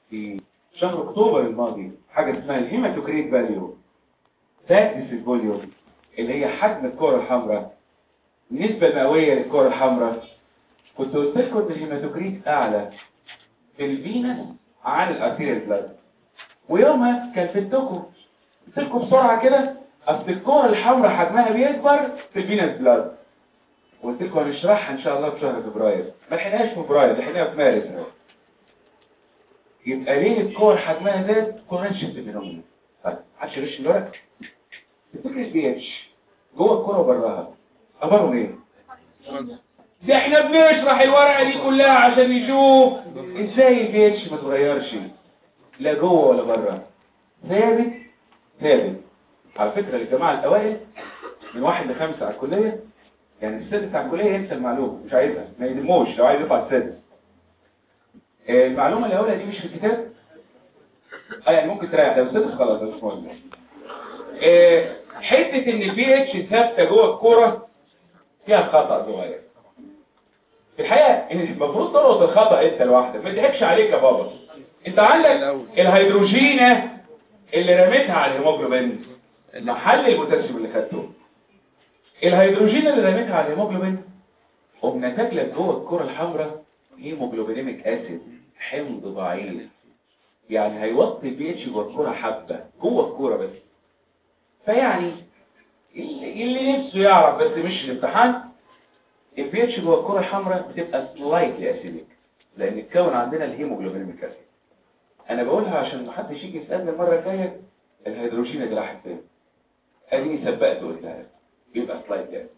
في شهر اكتوبر الماضي حاجة اسمها الهيماتوكريت فاليو ذاتس الفوليوم اللي هي حجم الكرة الحمراء النسبة المئوية للكرة الحمراء كنت قلت لكم ان الهيماتوكريت اعلى في الفينس عن الارتيريال بلاد ويومها كان في التوكو قلت لكم بسرعة كده اصل الكرة الحمراء حجمها بيكبر في الفينس بلاد قلت لكم هنشرحها ان شاء الله في شهر فبراير ما لحقناش في فبراير لحقناها في مارس اهو يبقى ليه الكور حجمها زاد كورنشن فينومينا طيب محدش يغش الورق تفتكر البي اتش جوه الكوره وبراها اخبارهم ايه ده احنا بنشرح الورقه دي كلها عشان نشوف ازاي البي اتش ما تغيرش لا جوه ولا بره ثابت ثابت على فكره للجماعه الاوائل من واحد لخمسه على الكليه يعني السادس على الكليه ينسى المعلومه مش عايزها ما يهموش لو عايز يطلع السادس آه، المعلومه اللي هقولها دي مش في الكتاب اه يعني ممكن تريح لو السادس خلاص مش مهم آه، حته ان البي اتش ثابته جوه الكوره فيها خطا صغير في الحقيقه ان المفروض تلقط الخطا انت لوحدك ما تضحكش عليك يا بابا انت عندك الهيدروجينه اللي رميتها على الهيموجلوبين محل البوتاسيوم اللي خدته الهيدروجين اللي رميتها على الهيموجلوبين قمنا تاكلك جوه الكره الحمراء هيموجلوبينيميك اسيد حمض ضعيف يعني هيوطي البي اتش جوه الكره حبه جوه الكره بس فيعني اللي اللي نفسه يعرف بس مش الامتحان البي اتش جوه الكره الحمراء بتبقى سلايتلي اسيدك لان الكون عندنا الهيموجلوبينيميك اسيد انا بقولها عشان محدش يجي يسالني المره الجايه الهيدروجين دي راحت فين اديني سبقت وقلتها لك. يبقى سلايد جاي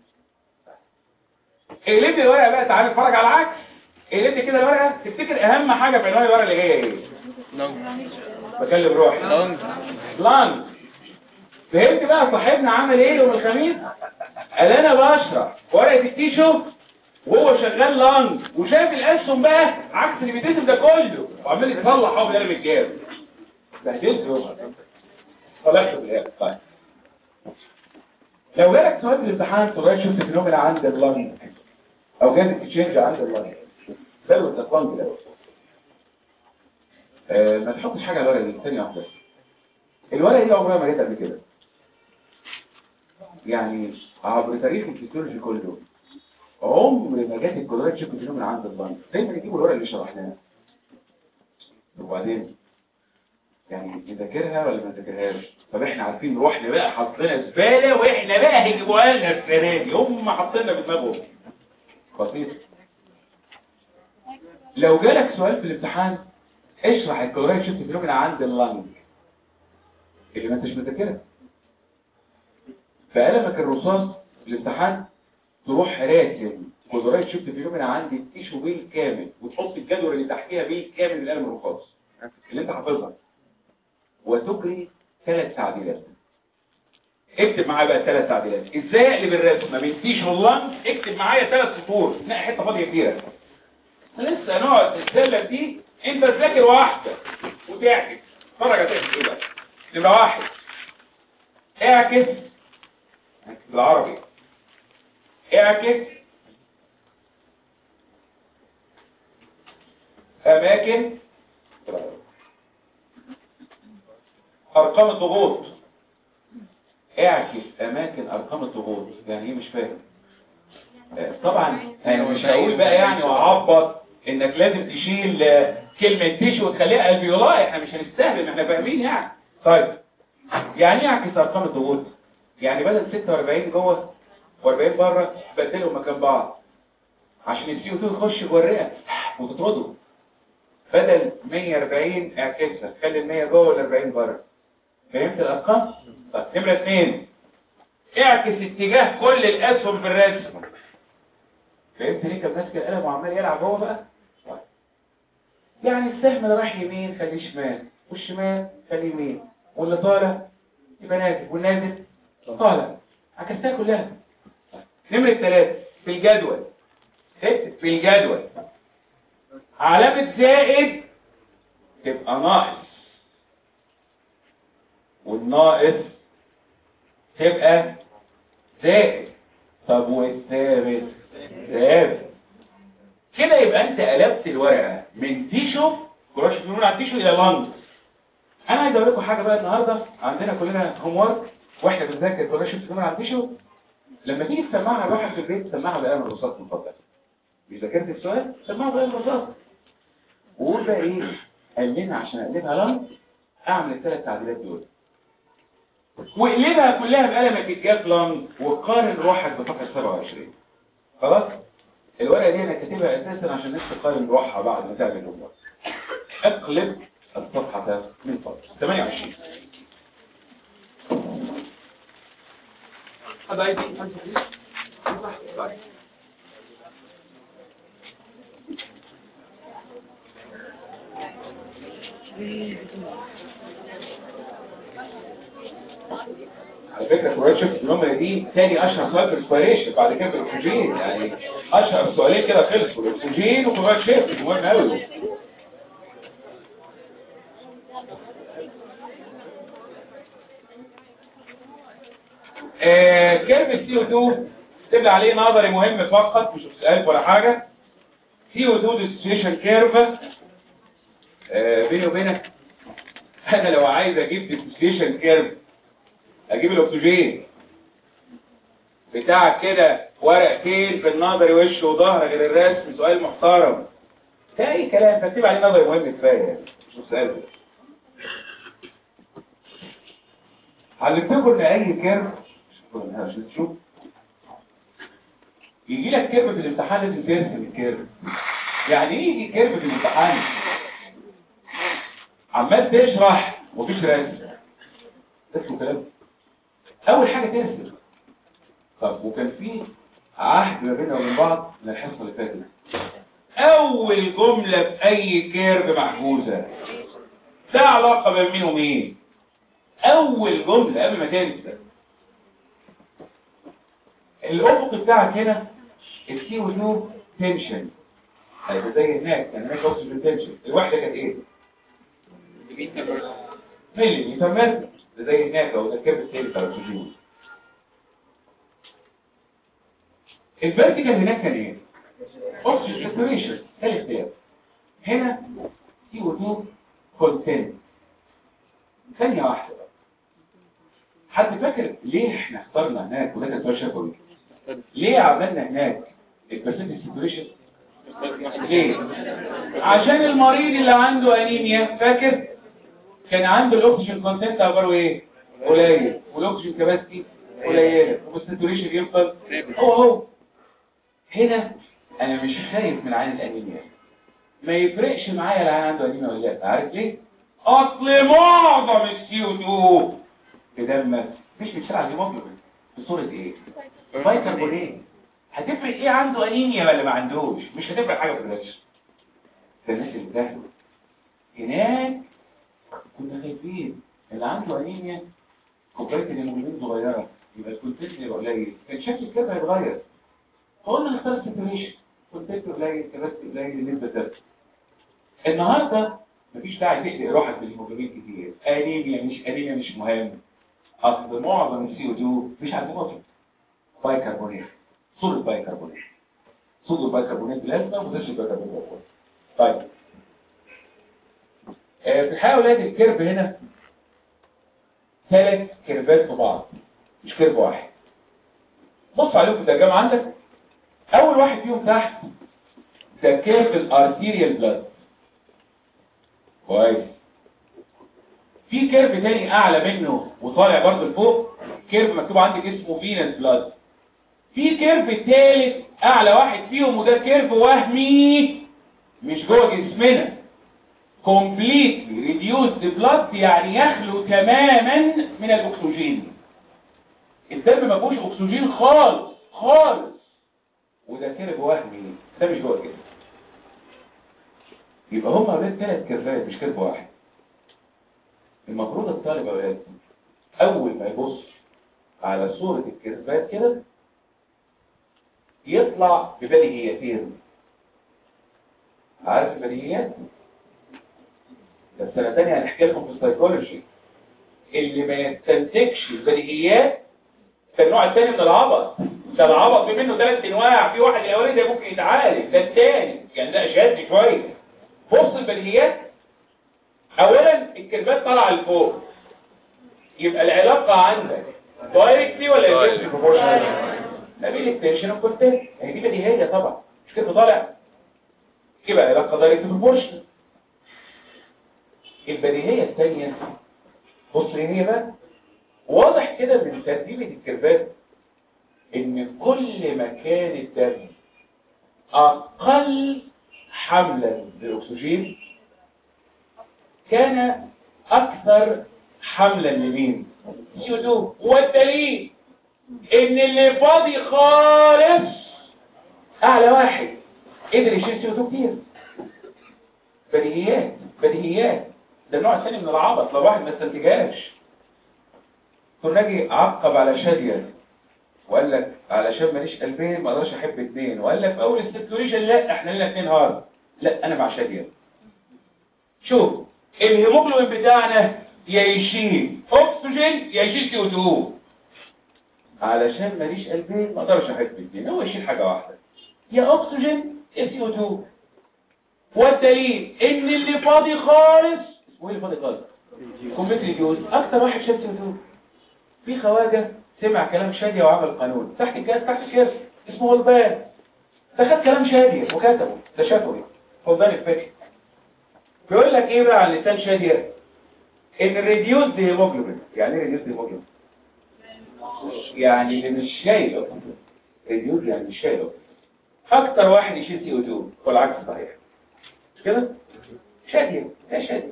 اقلب الورقه بقى تعالى نتفرج على العكس اقلب كده الورقه تفتكر اهم حاجه في عنوان الورقه اللي جايه ايه بكلم روحي لونج لانج فهمت بقى صاحبنا عمل ايه يوم الخميس قال انا بشرح ورقه التيشو وهو شغال لانج وشايف الاسهم بقى عكس اللي بيتسم ده كله وعمال يطلع حب ده بالجاب بهدلته طلعته بالاخر طيب لو جالك سؤال في الامتحان تغير شفت فينومينا عند اللانج او جازت تشينج عند اللانج زود اللانج الاول آه ما تحطش حاجه على الورقه دي ثانيه واحده الورقه دي عمرها ما جت قبل كده يعني عبر تاريخ الفسيولوجي كله عمر ما جت الكلورات شوف فينومينا عند اللانج دايما يجيبوا الورقه اللي شرحناها وبعدين يعني نذاكرها ولا ما نذاكرهاش طب احنا عارفين روحنا بقى حاطين زباله واحنا بقى هيجيبوها لنا السنه دي هم حاطيننا في دماغهم بسيط لو جالك سؤال في الامتحان اشرح الكلوريد شفت فينومينا عند اللنج اللي ما انتش مذاكرها فقلمك الرصاص في الامتحان تروح راسم كلوريد شفت فينومينا عند التيشو بالكامل وتحط الجدول اللي تحتيها بالكامل بالقلم الرصاص اللي انت حافظها وتجري ثلاث تعديلات اكتب معايا بقى ثلاث تعديلات ازاي اقلب الرسم ما بنتيش والله اكتب معايا ثلاث سطور نلاقي حته فاضيه كبيره لسه هنقعد نتسلم دي انت تذاكر واحده وتعكس اتفرج هتعكس ايه بقى نمره واحد اعكس بالعربي اعكس اماكن ارقام الضغوط اعكس اماكن ارقام الضغوط يعني ايه مش فاهم آه، طبعا انا مش هقول بقى يعني واعبط انك لازم تشيل آه، كلمه تيشو وتخليها الفيولاي احنا مش هنستهبل احنا فاهمين يعني طيب يعني ايه اعكس ارقام الضغوط يعني بدل 46 جوه و40 بره بدلهم مكان بعض عشان السي او 2 يخش جوه الرئه وتطرده بدل 140 اعكسها خلي ال 100 جوه وال 40 بره فهمت الارقام طيب نمره اثنين اعكس اتجاه كل الاسهم في الرسم فهمت ليه كان ماسك القلم وعمال يلعب هو بقى طيب. يعني السهم اللي رايح يمين خليه شمال والشمال خليه يمين واللي طالع يبقى نازل والنازل طالع عكستها كلها طيب. نمره ثلاثة في الجدول اكتب في الجدول علامة زائد تبقى ناقص والناقص تبقى زائد طب والثابت ثابت كده يبقى انت قلبت الورقة من تيشو كراش بنقول عديشوا الى لانج انا عايز اقول لكم حاجه بقى النهارده عندنا كلنا هوم ورك واحنا بنذاكر كراش بنقول عديشوا لما تيجي تسمعها لواحد في البيت سمعها بقلم الرصاص المفضل مش ذاكرت السؤال سمعها بقلم الرصاص وقول بقى ايه قال لنا عشان اقلبها لانج اعمل الثلاث تعديلات دول واقلبها كلها بقلمك الجاف لانج وقارن روحك بصفحه 27 خلاص الورقه دي انا كاتبها اساسا عشان الناس تقارن روحها بعد ما تعمل الهوم اقلب الصفحه من فضلك 28 هذا ايدي على فكرة كوراتشف النمرة دي تاني أشهر سؤال في الاسبيريشن بعد كده في الأكسجين يعني أشهر سؤالين كده خلصوا الأكسجين وكوراتشف مهم أوي آه كيرف السي او 2 تكتب لي عليه نظري مهم فقط مش سؤال ولا حاجة سي او 2 ديستريشن كيرف آه بيني وبينك انا لو عايز اجيب ديستريشن كيرف اجيب الاكسجين بتاعك كده ورقتين في النظري وش وظهر غير الرسم سؤال محترم ده اي كلام فاكتب عليه نظري مهم كفايه يعني مش سؤال ده علمتكم ان اي كيرف عشان تشوف يجي لك كيرف في الامتحان لازم ترسم الكيرف يعني ايه يجي كيرف في الامتحان عمال تشرح ومفيش رسم اسمه كلام اول حاجه ترسم طب وكان في عهد ما بيننا وبين بعض من الحصه اللي فاتت اول جمله في اي كيرف محجوزه ده علاقه بين مين ومين اول جمله قبل ما تنسى الافق بتاعك هنا السي او 2 تنشن هيبقى زي هناك كان هناك اوكسجين تنشن الوحده كانت ايه ملي متر متر ده زي هناك اهو ده الكيرف الثاني بتاع الاكسجين الفيرتيكال هناك كان ايه اوكسجين ساتوريشن ده الاختلاف هنا سي او 2 كونتنت ثانيه واحده بقى حد فاكر ليه احنا اخترنا هناك وده كان سؤال شفوي ليه عملنا هناك البرسنت ساتوريشن ليه عشان المريض اللي عنده انيميا فاكر كان عنده الاكسجين كونسنت اخباره ايه قليل والاكسجين كباستي قليله والساتوريشن يفضل هو هو هنا انا مش خايف من عين الانيميا ما يفرقش معايا العين عنده انيميا ولا لا عارف ليه اصل معظم السي او 2 في دمك مش بيتشال على الهيموجلوبين بصوره ايه بايكربونات هتفرق ايه عنده انيميا ولا ما عندوش مش هتفرق حاجه في الريتش ده الناس اللي بتاخده هناك كنا خايفين اللي عنده انيميا كوبايه الهيموجلوبين صغيره يبقى الكونتنت يبقى قليل كان شكل الكبد هيتغير فقلنا نختار السيتويشن كونتنت قليل كبد قليل النسبه تبقى النهارده مفيش داعي تقلق روحك بالهيموجلوبين كتير انيميا مش انيميا مش مهم اصل معظم السي او 2 مش على الهيموجلوبين بايكربونات صوره بايكربونات صوره بايكربونات بلازما ومفيش بايكربونات طيب آه، في الحقيقه اولاد الكيرف هنا ثلاث كيرفات في بعض مش كيرف واحد بص عليهم في الترجمه عندك اول واحد فيهم تحت ده كيرف الارتيريال بلاد كويس في كيرف تاني اعلى منه وطالع برضه لفوق كيرف مكتوب عندك اسمه فينس بلاد في كيرف تالت اعلى واحد فيهم وده كيرف وهمي مش جوه جسمنا completely reduced blood يعني يخلو تماما من الاكسجين الدم ما فيهوش اكسجين خالص خالص وده كيرف وهمي ده مش جوه الجسم يبقى هم اولاد ثلاث كيرفات مش كيرف واحد المفروض الطالب يا اولاد اول ما يبص على صورة الكيرفات كده يطلع ببديهيتين عارف البديهيات ده السنة الثانية هنحكي لكم في السيكولوجي اللي ما يستنتجش البديهيات ده النوع الثاني من العبط ده العبط في منه ثلاث انواع في واحد الاولاني ده ممكن يتعالج ده الثاني يعني ده اشد شويه بص البديهيات الكيرفات طالعه لفوق يبقى العلاقه عندك دايركتلي ولا انفيرسلي بروبورشنال ما بين التنشن والكونتنت هي دي بديهيه طبعا مش كده طالع يبقى علاقه دايركتلي بروبورشنال البديهيه الثانيه بص ايه هي بقى واضح كده من ترتيبه الكيرفات ان كل ما كان الدم اقل حملا للاكسجين كان اكثر حملا لمين CO2 والدليل ان اللي فاضي خالص اعلى واحد قدر يشيل CO2 كتير بديهيات بديهيات ده النوع الثاني من العبط لو واحد ما استنتجهاش كنا نجي عقب على شادية وقال لك علشان ماليش قلبين ما اقدرش احب اتنين وقال لك في اول السيتويشن لا احنا لنا اتنين هارد لا انا مع شادية شوف الهيموجلوبين بتاعنا يا يشيل اكسجين يا يشيل سي او 2 علشان ماليش قلبين ما اقدرش احب اتنين هو يشيل حاجه واحده يا اكسجين يا سي او 2 والدليل ان اللي فاضي خالص اسمه ايه اللي فاضي خالص كومبليت ريديوز اكتر واحد شاف سي او 2 في خواجه سمع كلام شادية وعمل قانون تحت الجهاز تحت الكرسي اسمه غلبان ده خد كلام شادية وكتبه ده شفوي غلبان الفكر بيقول لك ايه بقى على لسان شادية ان الريديوز دي هيموجلوبين يعني ايه ريديوز دي هيموجلوبين يعني اللي مش شايل ريديوز يعني مش شايل اكتر واحد يشيل سي او 2 والعكس صحيح مش كده شادية ده شادية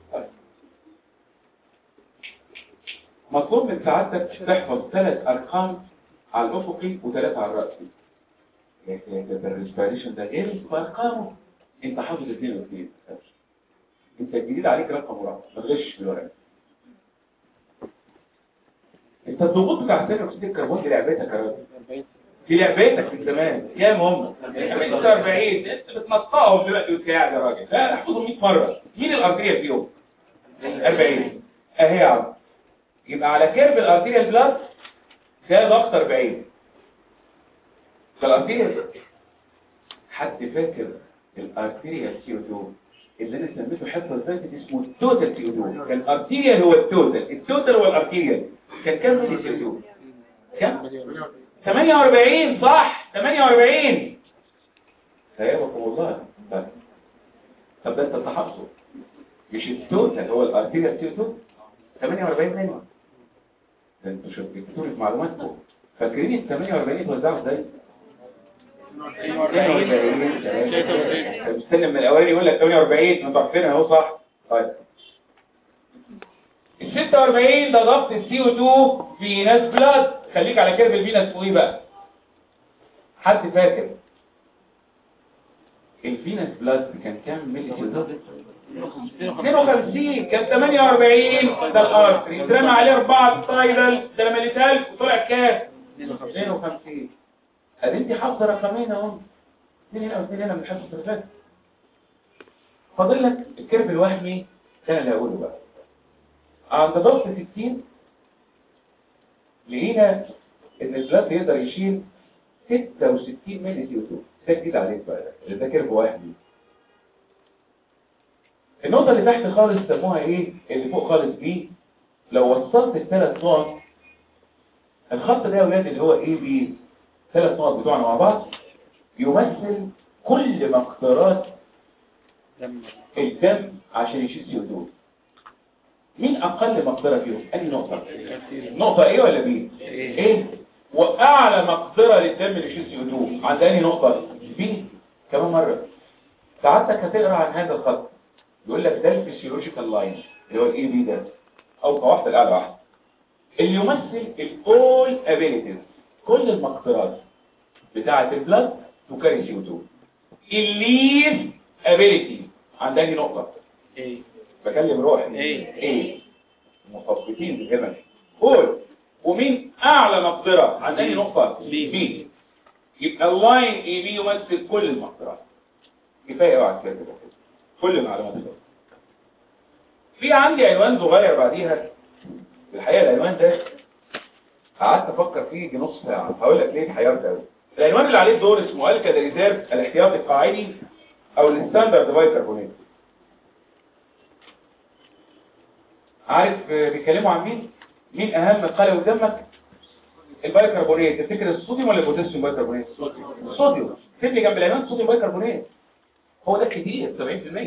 مطلوب من سعادتك تحفظ ثلاث ارقام على الافقي وثلاثه على الراسي يا ساتر الريسبيريشن ده غير في ارقامه انت حافظ اثنين واثنين انت الجديد عليك رقم ورقم ما تغشش في الورق انت الضغوط بتاع ثاني اكسيد الكربون دي لعبتك يا راجل دي لعبتك في الزمان يا مهم 40 انت بتنطقهم دلوقتي وانت قاعد يا راجل لا احفظهم 100 مره مين الارضيه فيهم 40 اهي يا عم يبقى على كيرف الارتيريال بلاد ده ضغط 40 فالارتيريال حد فاكر الارتيريال سي او 2 اللي انا سميته حصه فاتت اسمه التوتال سي او 2 كان الارتيريال هو التوتال التوتال هو الارتيريال كان كام ملي سي او 2 كام 48 صح 48 سيبكم والله طب طب ده انت تحفظه مش التوتال هو الارتيريال سي او 2 48 ملي ده انتوا شفتوا في معلوماتكم فاكرين ال 48 اتوزعوا ازاي؟ 42 مستني من الاولاني يقول لك 48 انتوا عارفينها اهو صح طيب ال 46 ده ضغط السي او 2 في ناس بلاد خليك على كيرف الفينس اسمه ايه بقى؟ حد فاكر الفينس بلاد كان كام ملي 52 كان 48 ده الارتري اترمى عليه اربعه تايلال ده لما لقيتها وطلع كام 52 ادي انت حافظه رقمين اهو اثنين هنا واثنين هنا من الحصه اللي فاتت فاضل لك الكيرف الوهمي ده اللي هقوله بقى عند ضغط 60 لقينا ان البلاد يقدر يشيل 66 ملي سي او 2 ده جديد عليك بقى ده كيرف وهمي النقطة اللي تحت خالص سموها ايه اللي فوق خالص بي لو وصلت الثلاث نقط الخط ده يا ولاد اللي هو ايه بي ثلاث نقط بتوعنا مع بعض يمثل كل مقدرات الدم عشان يشيل سي او 2 مين اقل مقدرة فيهم انهي نقطة نقطة ايه ولا بي ايه واعلى مقدرة للدم اللي يشيل سي او 2 عند انهي نقطة بي كمان مرة ساعتك هتقرا عن هذا الخط يقول لك ده الفسيولوجيكال لاين اللي هو الاي بي ده او واحده الاعلى واحده اللي يمثل الاول ابيليتيز كل المقدرات بتاعه البلد تكاري سي او 2 الليز ابيليتي عند انهي نقطه ايه بكلم روحي ايه ايه مخططين بالهمم قول ومين اعلى مقدره عند انهي نقطه بي. بي يبقى اللاين اي بي يمثل كل المقدرات كفايه اوعى كده كده كل المعلومات دي في عندي عنوان صغير بعديها الحقيقه العنوان ده قعدت افكر فيه يجي نص ساعه هقول لك ليه اتحيرت قوي العنوان اللي عليه الدور اسمه الكا ريزيرف الاحتياطي القاعدي او الستاندرد بايكربونات عارف آه، بيتكلموا عن مين مين اهم قلوي دمك البايكربونات تفتكر الصوديوم ولا البوتاسيوم بايكربونات الصوديوم اكتب لي جنب العنوان صوديوم بايكربونات هو ده كتير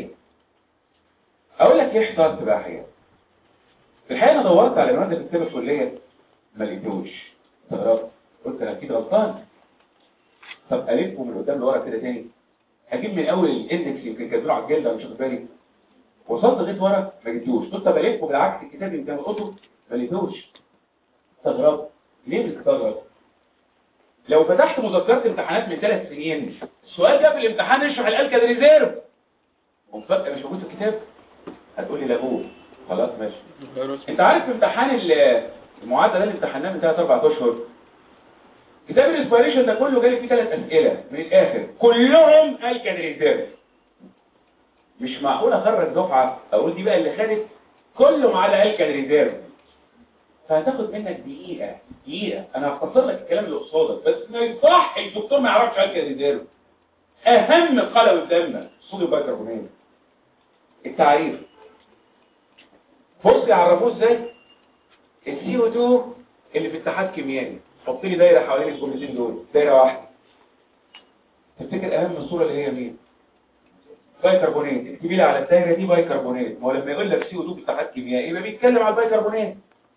70% اقول لك ليه احترت بقى حقيقه في الحقيقه انا دورت على العنوان ده في كتاب الكليه ما لقيتوش استغربت قلت انا اكيد غلطان طب الفه من قدام لورا كده تاني اجيب من اول الاندكس يمكن كاتبينه على الجلد مش واخد بالي وصلت لغايه ورا ما جبتوش قلت طب الفه بالعكس الكتاب يمكن القطه ما لقيتوش استغربت ليه بتستغرب لو فتحت مذكرة امتحانات من ثلاث سنين السؤال ده في الامتحان يشرح الالكا ريزيرف ومفكر مش موجود في الكتاب هتقول لي لاغوه خلاص ماشي انت عارف في امتحان ال- المعادله ده اللي امتحناه من 3 4 اشهر كتاب الانسبيريشن ده كله جالي فيه ثلاث اسئله من الاخر كلهم الكا ريزيرف مش معقول اخرج دفعه اقول دي بقى اللي خدت كله ما عدا الكا ريزيرف فهتاخد منك دقيقة دقيقة انا هختصر لك الكلام اللي قصادك بس ما يصح الدكتور ما يعرفش على ريزيرف اهم قلم الدم الصوديوم بايكربونات التعريف بص يعرفوه ازاي السي او 2 اللي في اتحاد كيميائي حط لي دايره حوالين الكلمتين دول دايره واحده تفتكر اهم الصوره اللي هي مين بايكربونات اكتبي لي على الدايره دي بايكربونات ما هو لما يقول لك سي او 2 في اتحاد كيميائي يبقى بيتكلم على البايكربونات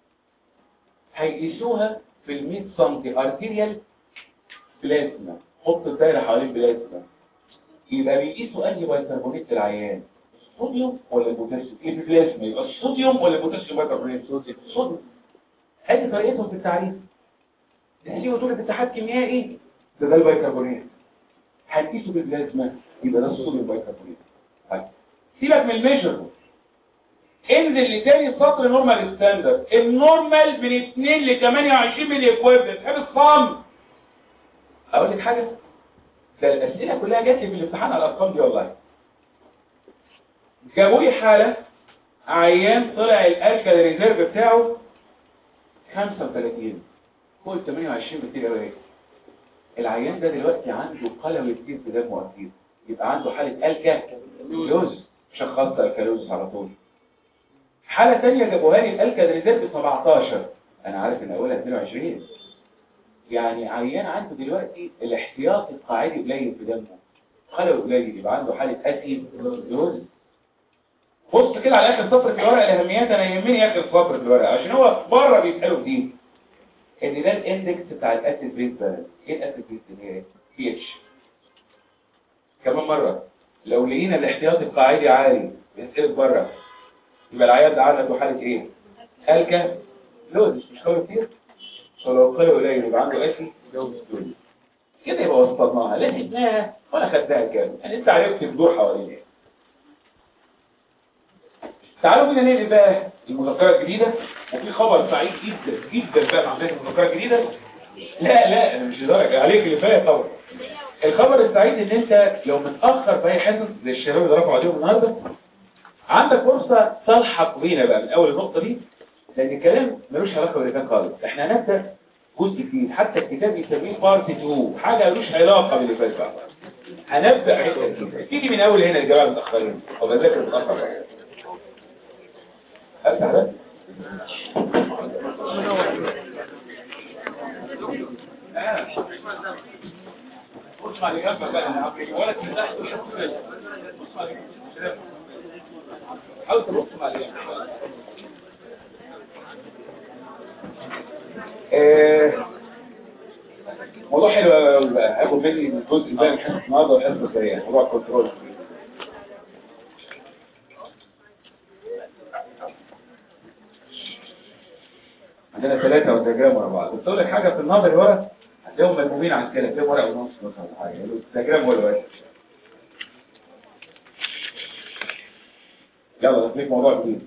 هيقيسوها في ال 100 سم ارتيريال بلازما حط الدايره حوالين بلازما يبقى بيقيسوا انهي بايكربونات في العيان الصوديوم ولا البوتاسيوم ايه في بلازما يبقى الصوديوم ولا البوتاسيوم بايكربونات صوديوم صوديوم ادي طريقتهم في التعريف السي او 2 في اتحاد كيميائي ده ده البايكربونات هتقيسه بالبلازما يبقى ده الصوديوم بايكربونات طيب سيبك من الميجر انزل لتاني سطر نورمال ستاندرد النورمال من 2 ل 28 ملي اكويفلنت تحب الصم اقول لك حاجه ده الاسئله كلها جات لي في الامتحان على الارقام دي والله جابوا لي حاله عيان طلع الالكال ريزيرف بتاعه 35 فوق ال 28 بكتير قوي العيان ده دلوقتي عنده قلوي كتير في دمه اكيد يبقى عنده حاله الكالوز شخصت الكالوز على طول حالة تانية جابوها لي الالكا ريزيرف 17 انا عارف ان اولها 22 يعني عيان عنده دلوقتي الاحتياط القاعدي قليل في دمه خلو قليل يبقى عنده حالة اسيد دوز بص كده على اخر سطر في الورقه الاهميات انا يهمني اخر سطر في الورقه عشان هو بره بيسالوا في دي ان ده الاندكس بتاع الاسيد بيز بالانس ايه الاسيد بيز اللي هي بي اتش كمان مره لو لقينا الاحتياط القاعدي عالي بيسالك بره يبقى العيان ده عنده حالة ايه الكا لوز مش قوي كتير ولو قوي قليل يبقى عنده اسي لوز كده يبقى وسطناها لا خدناها ولا خدناها كامل يعني انت عرفت تدور حوالين ايه تعالوا بينا ننقل بقى المذكره الجديده وفي خبر سعيد جدا جدا بقى عندنا المذكره الجديده لا لا أنا مش درجه عليك اللي فات طبعا الخبر السعيد ان انت لو متاخر في اي حصص زي الشباب اللي رفعوا عليهم النهارده عندك فرصة تلحق بينا بقى من أول النقطة دي لأن الكلام ملوش علاقة باللي فات خالص احنا هنبدأ جزء جديد حتى الكتاب يسميه بارت 2 حاجة ملوش علاقة باللي فات بقى هنبدأ حتة جديدة تيجي من أول هنا الجماعة المتأخرين أو بذاكر متأخر بقى. أفتح ده آه. بص على جنبك بقى انا عامل ولا تفتح بص على جنبك حاول تبص عليها آه، موضوع حلو قوي بقى هاخد مني الجزء الباقي من حصه النهارده والحصه الجايه موضوع الكنترول عندنا ثلاثة ودياجرام ورا بعض بس اقول لك حاجة في النظر ورا هتلاقيهم ملمومين عن كده هتلاقيهم ورقة ونص مثلا ولا حاجة الدياجرام هو الواحد يلا نطلق موضوع جديد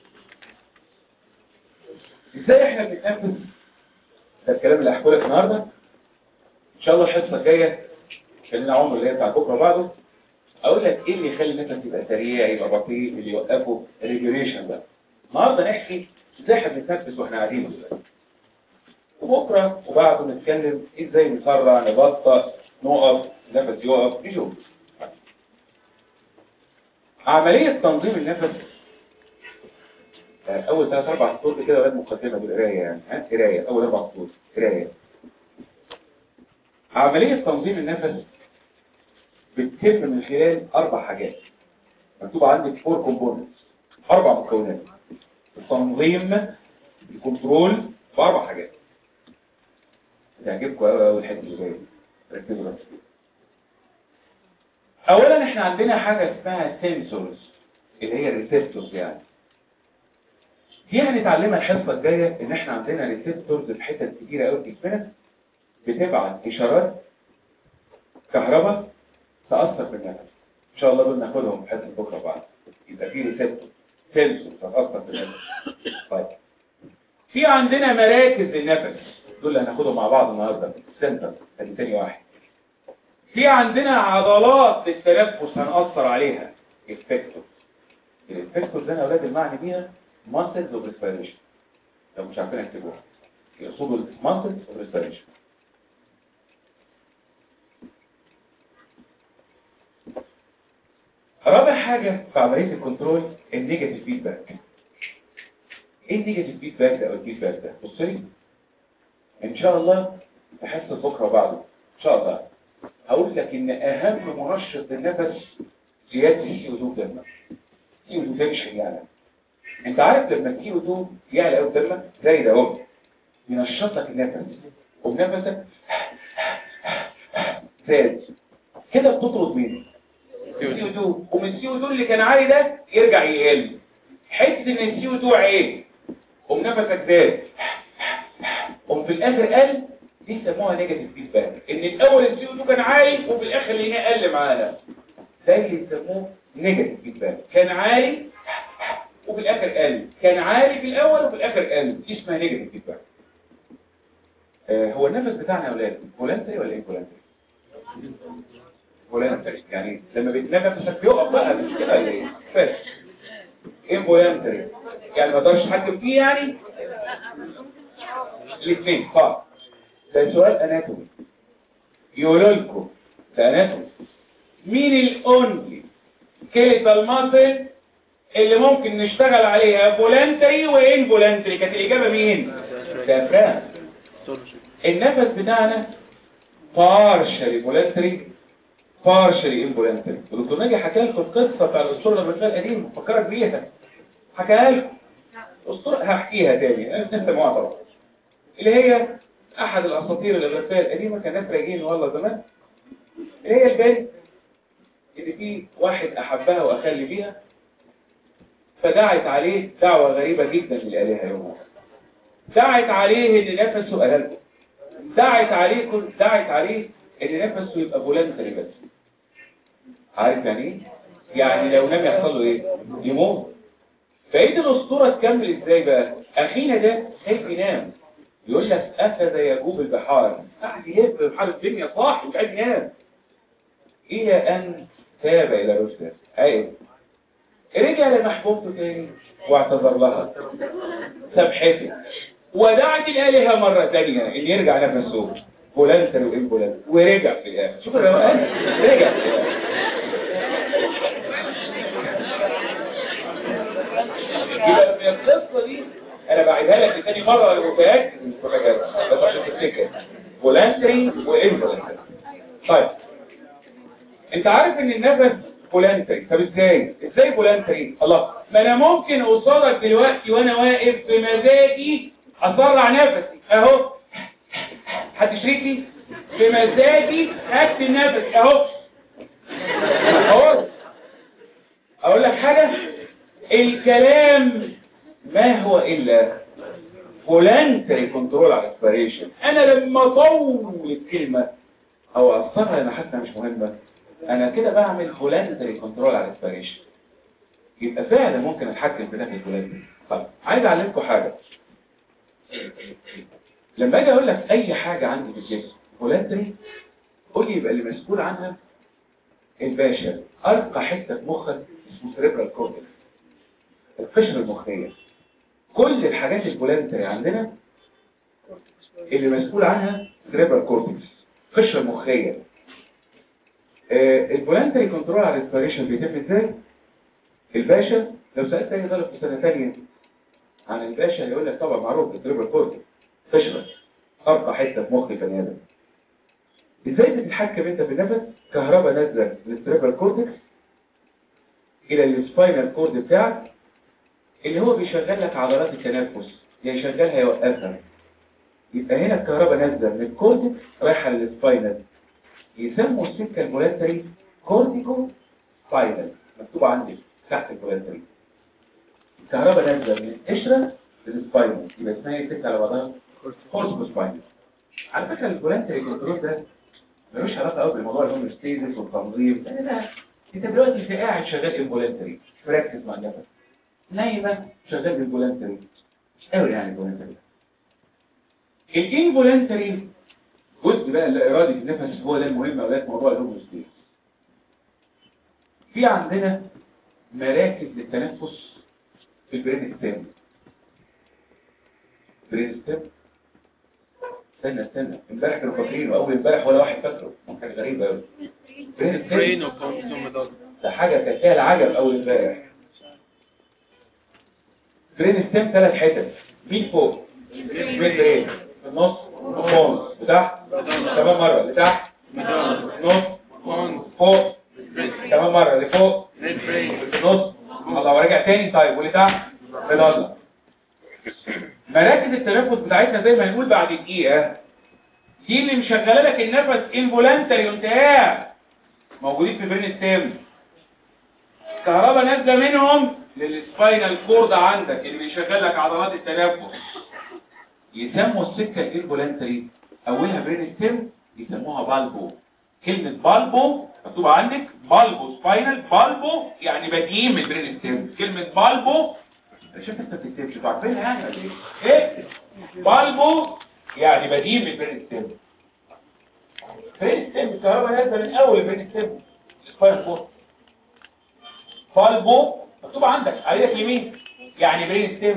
ازاي احنا بنتنفس ده الكلام اللي هحكوا لك النهارده ان شاء الله الحصه الجايه خلينا عمر اللي هي بتاع بكره بعده اقول لك ايه اللي يخلي النفس يبقى سريع يبقى بطيء اللي يوقفه ريجوليشن بقى النهارده نحكي ازاي احنا بنتنفس واحنا قاعدين ازاي وبكره وبعده نتكلم ازاي نسرع نبطأ نقف نفس يقف نشوف عملية تنظيم النفس اول ثلاث اربع سطور كده ولاد مقدمه بالقرايه يعني ها قرايه اول اربع سطور قرايه عمليه تنظيم النفس بتتم من خلال اربع حاجات مكتوب عندك فور كومبوننتس اربع مكونات التنظيم الكنترول باربع حاجات تعجبكم قوي قوي الحته اللي جايه ركزوا بس اولا احنا عندنا حاجه اسمها سنسورز اللي هي الريسبتورز يعني دي هنتعلمها الحصه الجايه ان احنا عندنا ريسبتورز في حتت كتيره قوي في جسمنا بتبعت اشارات كهرباء تاثر في النفس ان شاء الله دول ناخدهم في حصه بكره بعد يبقى في ريسبتور سنسور تاثر في النفس طيب في عندنا مراكز النفس دول اللي هناخدهم مع بعض النهارده سنتر ادي تاني واحد في عندنا عضلات للتنفس هنأثر عليها الفيكتور الفيكتور ده يا اولاد المعني بيها ماسلز اوف ريسبيريشن لو مش عارفين اكتبوها يقصدوا الماسلز اوف ريسبيريشن رابع حاجة في عملية الكنترول النيجاتيف فيدباك ايه النيجاتيف فيدباك ده او الفيدباك ده بص لي ان شاء الله تحس بكره بعده ان شاء الله هقول لك ان اهم منشط للنفس زياده السي او 2 في دمك سي او 2 تنشن يعني انت عارف لما السي او 2 يعلى قوي في دمك زي ده اهو ينشط لك النفس وبنفسك زاد كده بتطرد مين سي او 2 ومن السي او 2 اللي كان عالي ده يرجع يقل حته ان السي او 2 عالي وبنفسك زاد وفي الاخر قل دي يسموها نيجاتيف فيدباك ان الاول السي او 2 كان عالي وفي الاخر لقيناه قل معانا ده اللي يسموه نيجاتيف فيدباك كان عالي وفي الاخر قل كان عالي في الاول وفي الاخر قل دي اسمها نيجاتيف فيدباك آه هو النفس بتاعنا يا اولاد فولنتري ولا انفولنتري فولنتري يعني لما بيتنفسك بيقف بقى مش كده ولا ايه بس انفولنتري يعني ما اقدرش اتحكم فيه يعني الاثنين فقط ده سؤال اناتومي يقولوا لكم ده اناتومي مين الاونلي كيليتال ماسل اللي ممكن نشتغل عليها فولنتري وان فولنتري كانت الاجابه مين دافران النفس بتاعنا بارشلي فولنتري بارشلي ان فولنتري ودكتور ناجي حكى لكم القصه بتاع الاسطوره الرسميه القديمه فكرك بيها حكاها لكم اسطوره هحكيها تاني انت سمعوها طبعا اللي هي احد الاساطير الغربيه القديمه كان ناس راجعين والله زمان اللي هي البنت اللي في واحد احبها واخلي بيها فدعت عليه دعوه غريبه جدا للالهه يومها دعت عليه ان نفسه قلبه دعت عليه كل دعت عليه ان نفسه يبقى فولنتري بس عارف يعني ايه يعني لو نام يحصل له ايه يموت فايد الاسطوره تكمل ازاي بقى اخينا ده خايف ينام يقول لك أفد يجوب البحار قاعد يهب بحار الدنيا صاح مش عايز ينام إلى أن تاب إلى رشده أيوة رجع لمحبوبته تاني واعتذر لها سبحته ودعت الآلهة مرة تانية إن يرجع نفسه فولنتر وإن فولنتر ورجع في الآخر شوف الروقان رجع في الآخر يبقى من القصة دي انا بعيدها لك تاني مرة لو متأكد من الفرجات بس عشان تفتكر فولانتري وانفولانتري طيب انت عارف ان النفس فولانتري طب ازاي ازاي فولانتري الله ما انا ممكن اوصلك دلوقتي وانا واقف بمزاجي اسرع نفسي اهو حد شريكي بمزاجي اكتب نفسي اهو اهو اقول لك حاجة الكلام ما هو إلا فولانتري كنترول على الاسبريشن أنا لما أطول الكلمة أو أصفها لما حتى مش مهمة أنا كده بعمل فولانتري كنترول على الاسبريشن يبقى فعلا ممكن أتحكم في نفس الفولانتري طب عايز أعلمكم حاجة لما أجي أقول لك أي حاجة عندي في الجسم فولانتري قول لي يبقى اللي مسؤول عنها الباشا أرقى حتة في مخك اسمه سريبرال كورتكس القشرة المخية كل الحاجات الفولانتري عندنا اللي مسؤول عنها سريبرال كورتكس قشرة مخية آه الفولانتري كنترول على الاسبريشن بيتم ازاي الباشا لو سألت اي طالب في سنة ثانية عن الباشا يقول لك طبعا معروف التريبل كورتكس تشرب ارقى حته في مخ البني ادم ازاي بتتحكم انت في النفس كهرباء نازله من التريبل كورتكس الى السباينال كورد بتاعك اللي هو بيشغل لك عضلات التنفس يا يشغلها يوقفها يبقى هنا الكهرباء نازله من الكورتكس رايحه للسباينال يسموا السكه الفولنتري كورتيكو سباينال مكتوب عندك تحت الفولنتري الكهرباء نازله من القشره للسباينال يبقى اسمها ايه السكه على بعضها كورتيكو سباينال على فكره الفولنتري كنترول ده ملوش علاقه قوي بالموضوع الهوموستيزيس والتنظيم لا لا انت دلوقتي في قاعد شغال انفولنتري مركز مع النفس نايمه شغال بالفولنتري مش قوي يعني الفولنتري الانفولنتري جزء بقى الارادي النفس هو ده المهم اولاد موضوع الهوموستيزيس في عندنا مراكز للتنفس في البرين ستيم برين ستيم استنى استنى امبارح كانوا فاكرينه اول امبارح ولا واحد فاكره حاجه غريبه قوي برين ستيم برين وكونسوم ده حاجه كانت فيها العجب اول امبارح برين ستيم ثلاث حتت مين فوق مين برين في النص الخامس لتحت كمان مره لتحت نص فوق كمان مره لفوق في النص الله ورجع تاني طيب واللي تحت بنضل مراكز التنفس بتاعتنا زي ما هنقول بعد دقيقه دي اللي مشغله لك النفس انفولانتري وانت قاعد موجودين في برين ستيم كهرباء نازله منهم للسباينال كورد عندك اللي بيشغل لك عضلات التنفس يسموا السكه الانفولانتري اولها برين ستيم يسموها بالبو كلمه بالبو مكتوبه عندك بالبو سباينال بالبو يعني بادئين من البرين ستيم كلمه بالبو شوف انت بتكتبش انتوا عارفينها يعني ولا ايه ايه بالبو يعني بادئين من البرين ستيم برين ستيم الكهرباء نازله من اول البرين ستيم السباينال كورد بالبو مكتوب عندك على اليمين يعني برين ستيم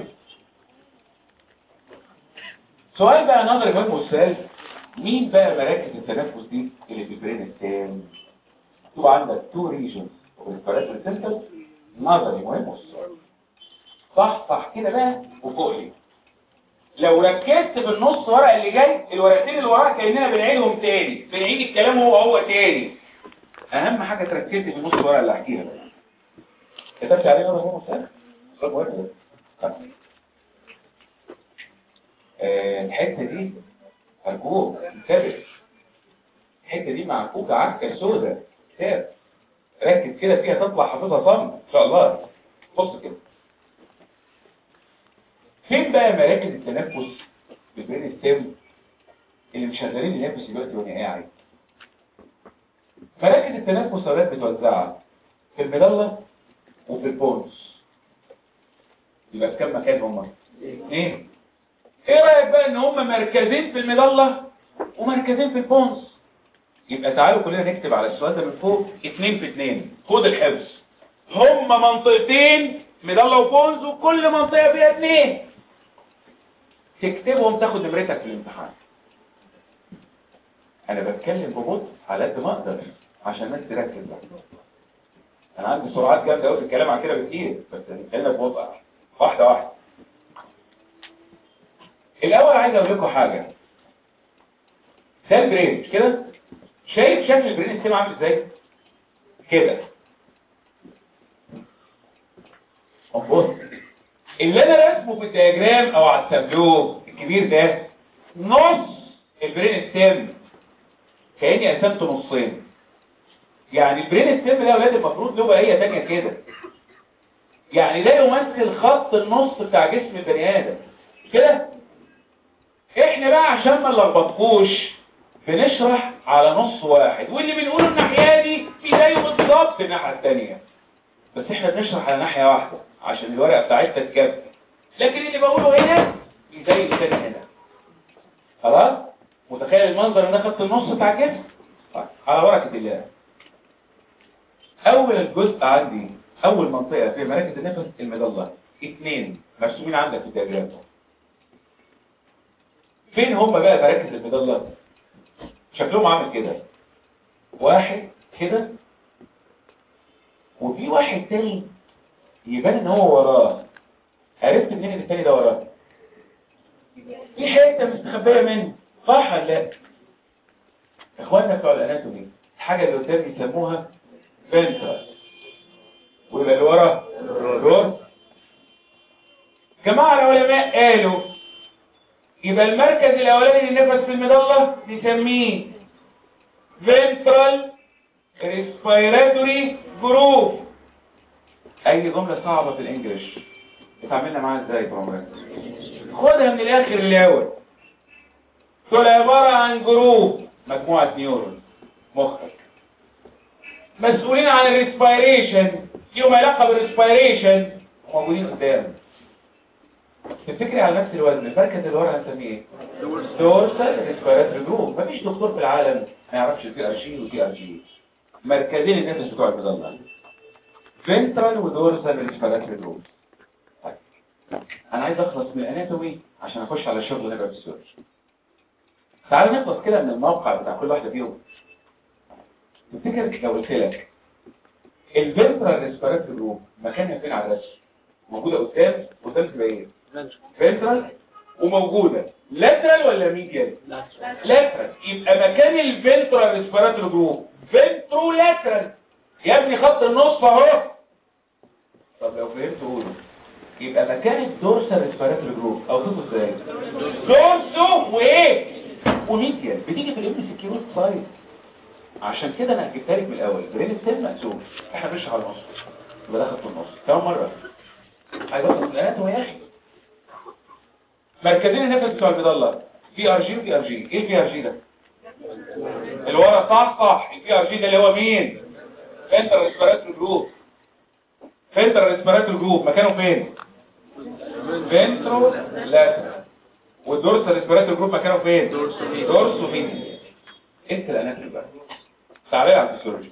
سؤال بقى نظري مهم والسؤال مين بقى مراكز التنفس دي اللي في البرين ستيم مكتوب عندك تو ريجنز والريسبيراتوري سيستم نظري مهم والسؤال صح صح كده بقى وفوق لي لو ركزت في النص ورق اللي جاي الورقتين اللي وراها كاننا بنعيدهم تاني بنعيد الكلام هو هو تاني اهم حاجه تركزي في النص ورق اللي هحكيها بقى كتبت عليه نظري مهم والسؤال سؤال مهم آه، الحته دي أرجوك انتبه الحتة دي معكوكة عكة سودة كتاب ركز كده فيها تطلع حافظها صم إن شاء الله بص كده فين بقى مراكز التنفس في البرين ستيم اللي مشغلين النفس دلوقتي وانا قاعد مراكز التنفس اولاد متوزعة في المظلة وفي البونس يبقى في كام مكان هم؟ اثنين ايه رأيك بقى ان هم مركزين في المظلة ومركزين في البونس يبقى تعالوا كلنا نكتب على السؤال ده من فوق اتنين في اتنين خد الحفظ هم منطقتين مظلة وبونس وكل منطقة فيها اتنين تكتبهم تاخد نمرتك في الامتحان انا بتكلم ببطء على قد ما اقدر عشان الناس تركز بقى انا عندي سرعات جامده قوي في الكلام عن كده بكتير بس هنتكلم ببطء واحده واحده الاول عايز اقول لكم حاجه ده البرين مش كده شايف شكل البرين ستيم عامل ازاي كده بص اللي انا رسمه في الدياجرام او على التابلو الكبير ده نص البرين ستيم كاني قسمته نصين يعني البرين ستيم ده يا اولاد المفروض له بقيه ثانيه كده يعني ده يمثل خط النص بتاع جسم البني ادم كده احنا بقى عشان ما نلخبطكوش بنشرح على نص واحد واللي بنقوله الناحيه دي في زيه بالظبط الناحيه الثانيه بس احنا بنشرح على ناحيه واحده عشان الورقه بتاعتنا تكفي لكن اللي بقوله هنا في زي الثاني هنا خلاص متخيل المنظر ان ده خط النص بتاع الجسم طيب على بركه الله اول الجزء عندي اول منطقه في مراكز النفس المظله اثنين مرسومين عندك في الدياجرام فين هم بقى مراكز المظله شكلهم عامل كده واحد كده وفي واحد تاني يبان ان هو وراه عرفت منين ان التاني ده وراه في حته مستخبيه منه صح ولا لا اخواننا بتوع الاناتومي الحاجه اللي قدام يسموها فنترال ويبقى اللي ورا دور جماعه العلماء قالوا يبقى المركز الاولاني للنفس في المظله نسميه ventral respiratory group اي جمله صعبه في الانجليش اتعاملنا معاها ازاي يا عمرك خدها من الاخر الاول دول عباره عن جروب مجموعه نيورون مخك مسؤولين عن الريسبيريشن ليهم علاقه بالريسبيريشن موجودين قدام تفتكري على نفس الوزن المركز اللي ورا هنسميه ايه دورسال ريسبيراتوري جروب مفيش دكتور في العالم ما يعرفش البي ار جي والبي ار جي مركزين النفس بتوع المظله فنترال ودورسال ريسبيراتوري جروب طيب انا عايز اخلص من الاناتومي عشان اخش على الشغل هنا في السيرش تعالوا نخلص كده من الموقع بتاع كل واحده فيهم تفتكر لو قلت لك الفنترال ريسبيراتوري جروب مكانها فين على الرسم موجوده قدام قدام تبقى ايه فنترال وموجوده لاترال ولا ميديال لاترال يبقى مكان الفنترال ريسبيراتوري جروب فنترو لاترال يا ابني خط النص اهو طب لو فهمت قوله يبقى مكان الدورسال ريسبيراتوري جروب او ضده ازاي دورسو وايه وميديال بتيجي في الام سي كيو سايد عشان كده انا جبتها لك من الاول برين السن مقسوم احنا بنشرح على النص يبقى ده خط النص كم مره عايز اخلص من الاناتومي يا اخي مركزين النفس بتوع المظله في ار جي وفي ار جي ايه البي ار جي ده اللي ورا صح صح البي ار جي ده اللي هو مين فنتر ريسبيراتوري جروب فنتر ريسبيراتوري جروب مكانه فين فنترو لاترال والدورسال ريسبيراتوري جروب مكانه فين دورسو مين انت الاناتومي بقى تعالى على الفسيولوجي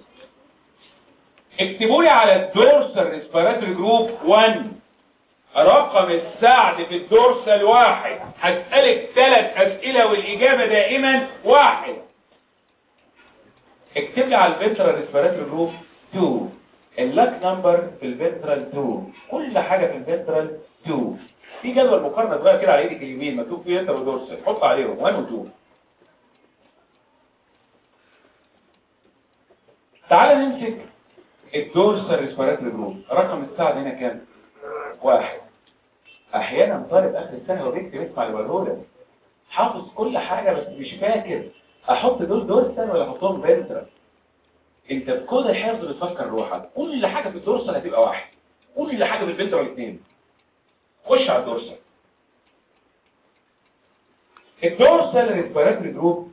اكتبوا لي على الدورسال ريسبيراتوري جروب 1 رقم السعد في الدورسال واحد هسألك ثلاث أسئلة والإجابة دائما واحد اكتب لي على الفنترال ريسبيراتوري جروب 2 اللاك نمبر في الفنترال 2 كل حاجة في الفنترال 2 في جدول مقارنة صغير كده على ايدك اليمين مكتوب فيه انتر ودورسال حط عليهم 1 و 2 تعال نمسك الدورسال ريسبيراتوري جروب رقم السعد هنا كام واحد احيانا طالب اخر السنه هو بيكتب اسمع اللي بقوله لك حافظ كل حاجه بس مش فاكر احط دول دورسال ولا احطهم فنترال انت بكل الحفظ بتفكر روحك كل حاجه في الدورسال هتبقى واحد كل حاجه في الفنترال اثنين خش على الدورسال الدورسال ريسبيراتوري جروب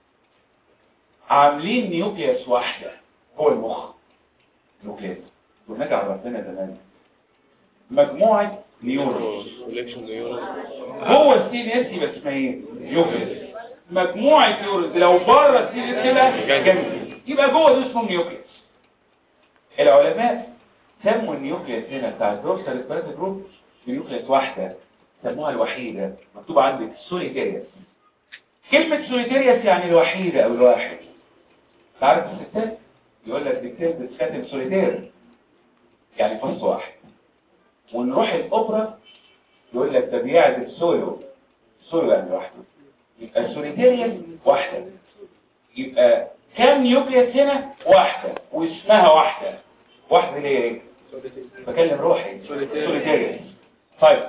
عاملين نيوكليوس واحده هو المخ نيوكليوس هناك عرفتنا زمان مجموعة نيورونز هو السي ان اس يبقى اسمها ايه نيوكليوس مجموعة نيورونز لو بره السي ان اس يبقى جنبي يبقى جوه ده اسمه نيوكليوس العلماء سموا النيوكليوس هنا بتاع الدورسال ريسبيراتوري جروب نيوكليوس واحدة سموها الوحيدة مكتوب عندك سوليتيريوس كلمة سوليتيريوس يعني الوحيدة او الواحد تعرف الستات يقول لك دي كلمة خاتم سوليتير يعني فص واحد ونروح الاوبرا يقول لك ده بيعزف سولو سولو يعني لوحده يبقى سوليتيريان واحده يبقى كام نيوكليس هنا واحده واسمها واحده واحده ليه ايه بكلم روحي سوليتيريان طيب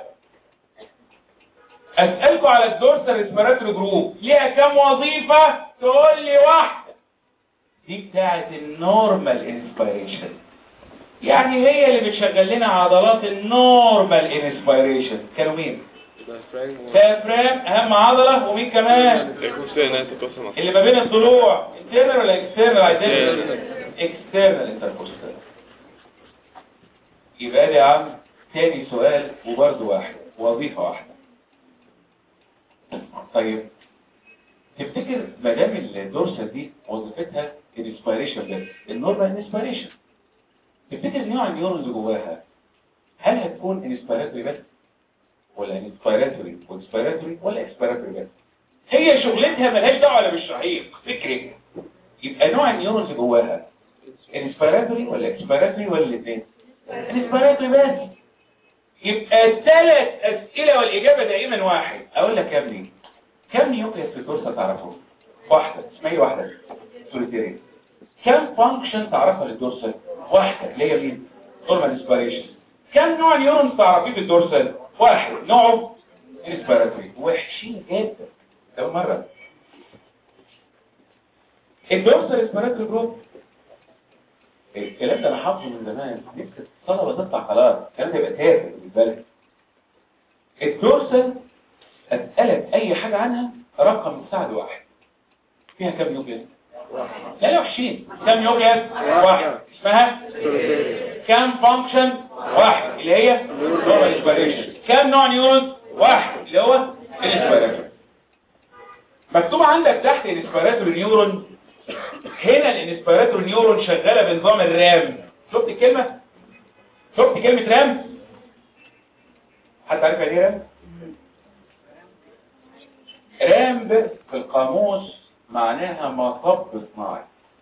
اسالكم على الدورسال ريسبيراتوري جروب ليها كام وظيفه تقول لي واحده دي بتاعه النورمال انسبيريشن يعني هي اللي بتشغل لنا عضلات النورمال انسبيريشن كانوا مين ديافرام اهم عضله ومين كمان اللي ما بين الضلوع انترنال ولا اكسترنال عايزين اكسترنال انتركوستال يبقى دي يا عم تاني سؤال وبرده واحد وظيفه واحده طيب تفتكر ما دام الدورسال دي وظيفتها الانسبيريشن بس النورمال انسبيريشن تفتكر نوع النيورونز جواها هل هتكون انسبيراتوري بس ولا انسبيراتوري وانسبيراتوري ولا اكسبيراتوري بس هي شغلتها ملهاش دعوه ولا بالشهيق فكري يبقى نوع النيورونز جواها انسبيراتوري ولا اكسبيراتوري ولا الاثنين انسبيراتوري بس يبقى ثلاث من واحد اقول لك يا ابني كم نيوكليس في الدورسال تعرفه واحده اسمها ايه واحده سوليتيرين كم فانكشن تعرفها للدورسال واحده اللي هي مين نورمال اسبيريشن كم نوع نيورونز تعرفيه في الدورسال واحد نوعه انسبيراتوري وحشين جدا ده مره الدورسال اسبيراتوري جروب الكلام ده انا حافظه من زمان نفسي الطلبه تطلع خلاص الكلام ده يبقى تافه بالنسبه لك الدورسال اسالك اي حاجه عنها رقم مساعد واحد فيها كام نيوكليس لا لا وحشين كام نيوكليس واحد اسمها كام فانكشن واحد اللي هي نورمال اسبيريشن كام نوع نيورون واحد اللي هو الاسبيراتوري مكتوب عندك تحت الاسبيراتوري نيورون هنا الانسبيراتور نيورون شغاله بنظام الرام شفت الكلمه شفت كلمه رام حد عارف يعني ايه رام رام في القاموس معناها مطب صناعي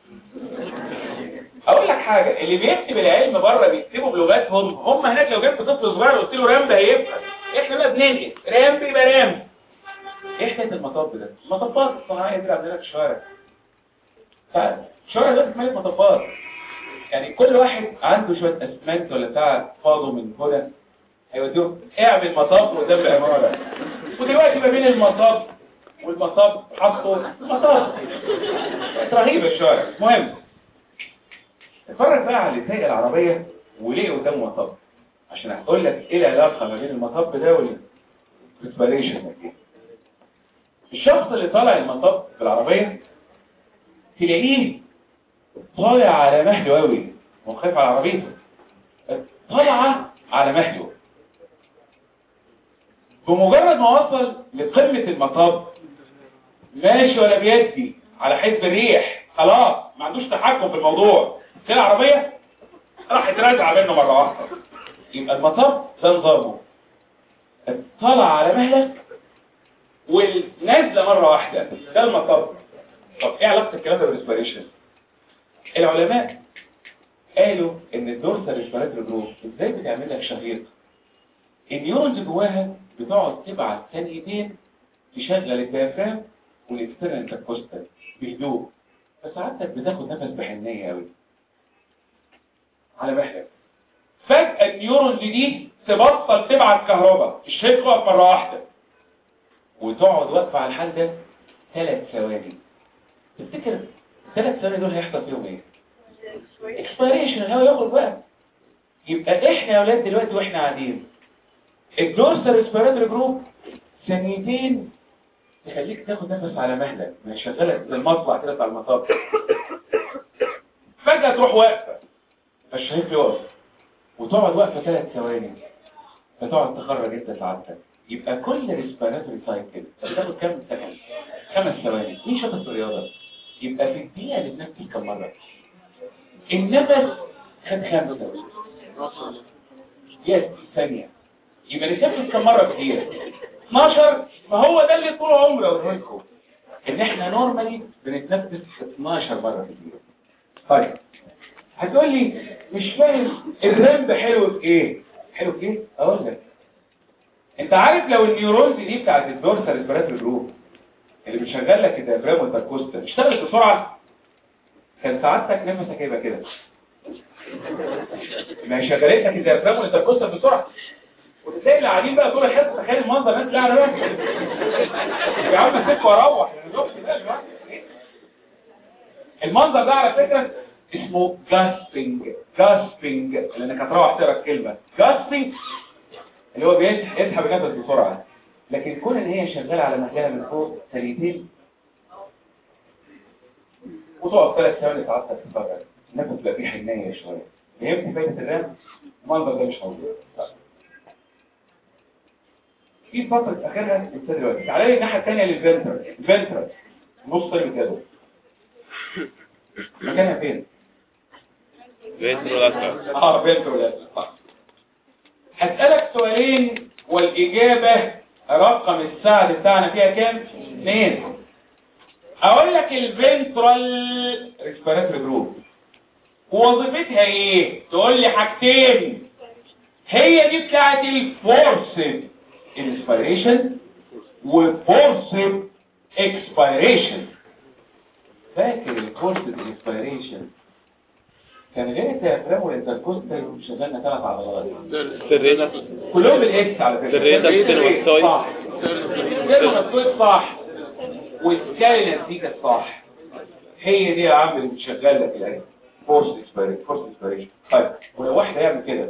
اقول لك حاجه اللي بيكتب العلم بره بيكتبوا بلغتهم هم هناك لو جبت طفل صغير وقلت له رام ده هيفهم احنا بقى بننقل رام بيبقى رام ايه حكايه المطب ده المطبات الصناعيه دي عندنا في الشوارع فالشوارع ده مالك مطبات يعني كل واحد عنده شويه اسمنت ولا بتاع فاضوا من هنا هيوديهم اعمل مطب قدام العماره ودلوقتي ما بين المطب والمطب حطوا مطب بقت رهيبه الشوارع المهم اتفرج بقى على اللي سايق العربيه وليه قدامه مطب عشان هقول لك ايه العلاقه ما بين المطب ده والانسبيريشن الشخص اللي طالع المطب بالعربيه تلاقيه طالع على مهله قوي وخايف على عربيته طالعه على مهله بمجرد ما وصل لقمة المطب ماشي ولا بيدي على حزب الريح خلاص ما عندوش تحكم في الموضوع كده العربية راح يتراجع منه مرة واحدة يبقى المطب ده نظامه طلع على مهلك والنازله مرة واحدة ده المطب طب ايه علاقة الكلام ده بالريسبيريشن العلماء قالوا ان الدورسال ريسبيراتوري جروب ازاي بتعمل لك شهيق النيورونز جواها بتقعد تبعت ثانيتين تشغل الديافرام والاكسترنال انتركوستال بهدوء فساعتك بتاخد نفس بحنيه قوي على مهلك فجأة النيورونز دي تبطل تبعت كهرباء الشيء يقف مرة واحدة وتقعد واقفة على الحال ده ثلاث ثواني تفتكر الثلاث ثواني دول هيحصل فيهم ايه؟ اكسبيريشن الهواء يخرج بقى يبقى احنا يا اولاد دلوقتي واحنا قاعدين الدورسال ريسبيراتوري جروب ثانيتين تخليك تاخد نفس على مهلك ما هي شغاله زي المطلع كده بتاع المطار فجاه تروح واقفه فالشهيق يقف وتقعد واقفه ثلاث ثواني فتقعد تخرج انت سعادتك يبقى كل ريسبيراتوري سايكل بتاخد كام سكند خمس ثواني مين شاطر في الرياضه يبقى في الدقيقه اللي بنفس كم مره النفس خد خمسة يس ثانية يبقى نتنفس كم مرة في الدقيقة 12 ما هو ده اللي طول عمري اقوله لكم ان احنا نورمالي بنتنفس 12 مرة في الدقيقة طيب هتقول لي مش فاهم الرمب حلو في ايه حلو في ايه اقول لك انت عارف لو النيورونز دي بتاعت الدورسال ريسبيراتوري جروب اللي بتشغل لك الديافرام والتركوستال اشتغلت بسرعه كان سعادتك نفسك هيبقى كده ما هي شغلت لك الديافرام والتركوستال بسرعه وتلاقي اللي قاعدين بقى طول الحصه تخيل المنظر الناس اللي قاعده بقى يا عم سيبك واروح المنظر ده على فكره اسمه جاسبنج جاسبنج لانك هتروح تقرا الكلمه جاسبنج اللي هو بيسحب النفس بسرعه لكن كون ان هي شغاله على مهلها من فوق ثانيتين وتقف ثلاث ثواني تعطل تتفرج النفس بقى فيه حنيه شويه فهمت فايده الرام المنظر ده مش موجود في فترة اخرها لسه دلوقتي تعالى لي الناحية الثانية للفنترال الفنترال نص المكادو مكانها فين؟ فيترولاترال اه فنترال هسألك سؤالين والإجابة رقم السعد بتاعنا فيها كام؟ اثنين اقول لك الفنترال ريسبيراتوري جروب وظيفتها ايه؟ تقول لي حاجتين هي دي بتاعت الفورس الانسبيريشن وفورسد اكسبيريشن فاكر الفورسد اكسبيريشن كان غير الديافرام والانتركوستال شغالنا ثلاث عضلات سرينا كلهم بالاكس على فكره سرينا ستينوماستويد. صح ستينوماستويد صح والسكالينس دي كانت صح هي دي يا عم اللي بتشغل لك الايه فورس اكسبيريشن فورس اكسبيريشن طيب ولو واحد يعمل كده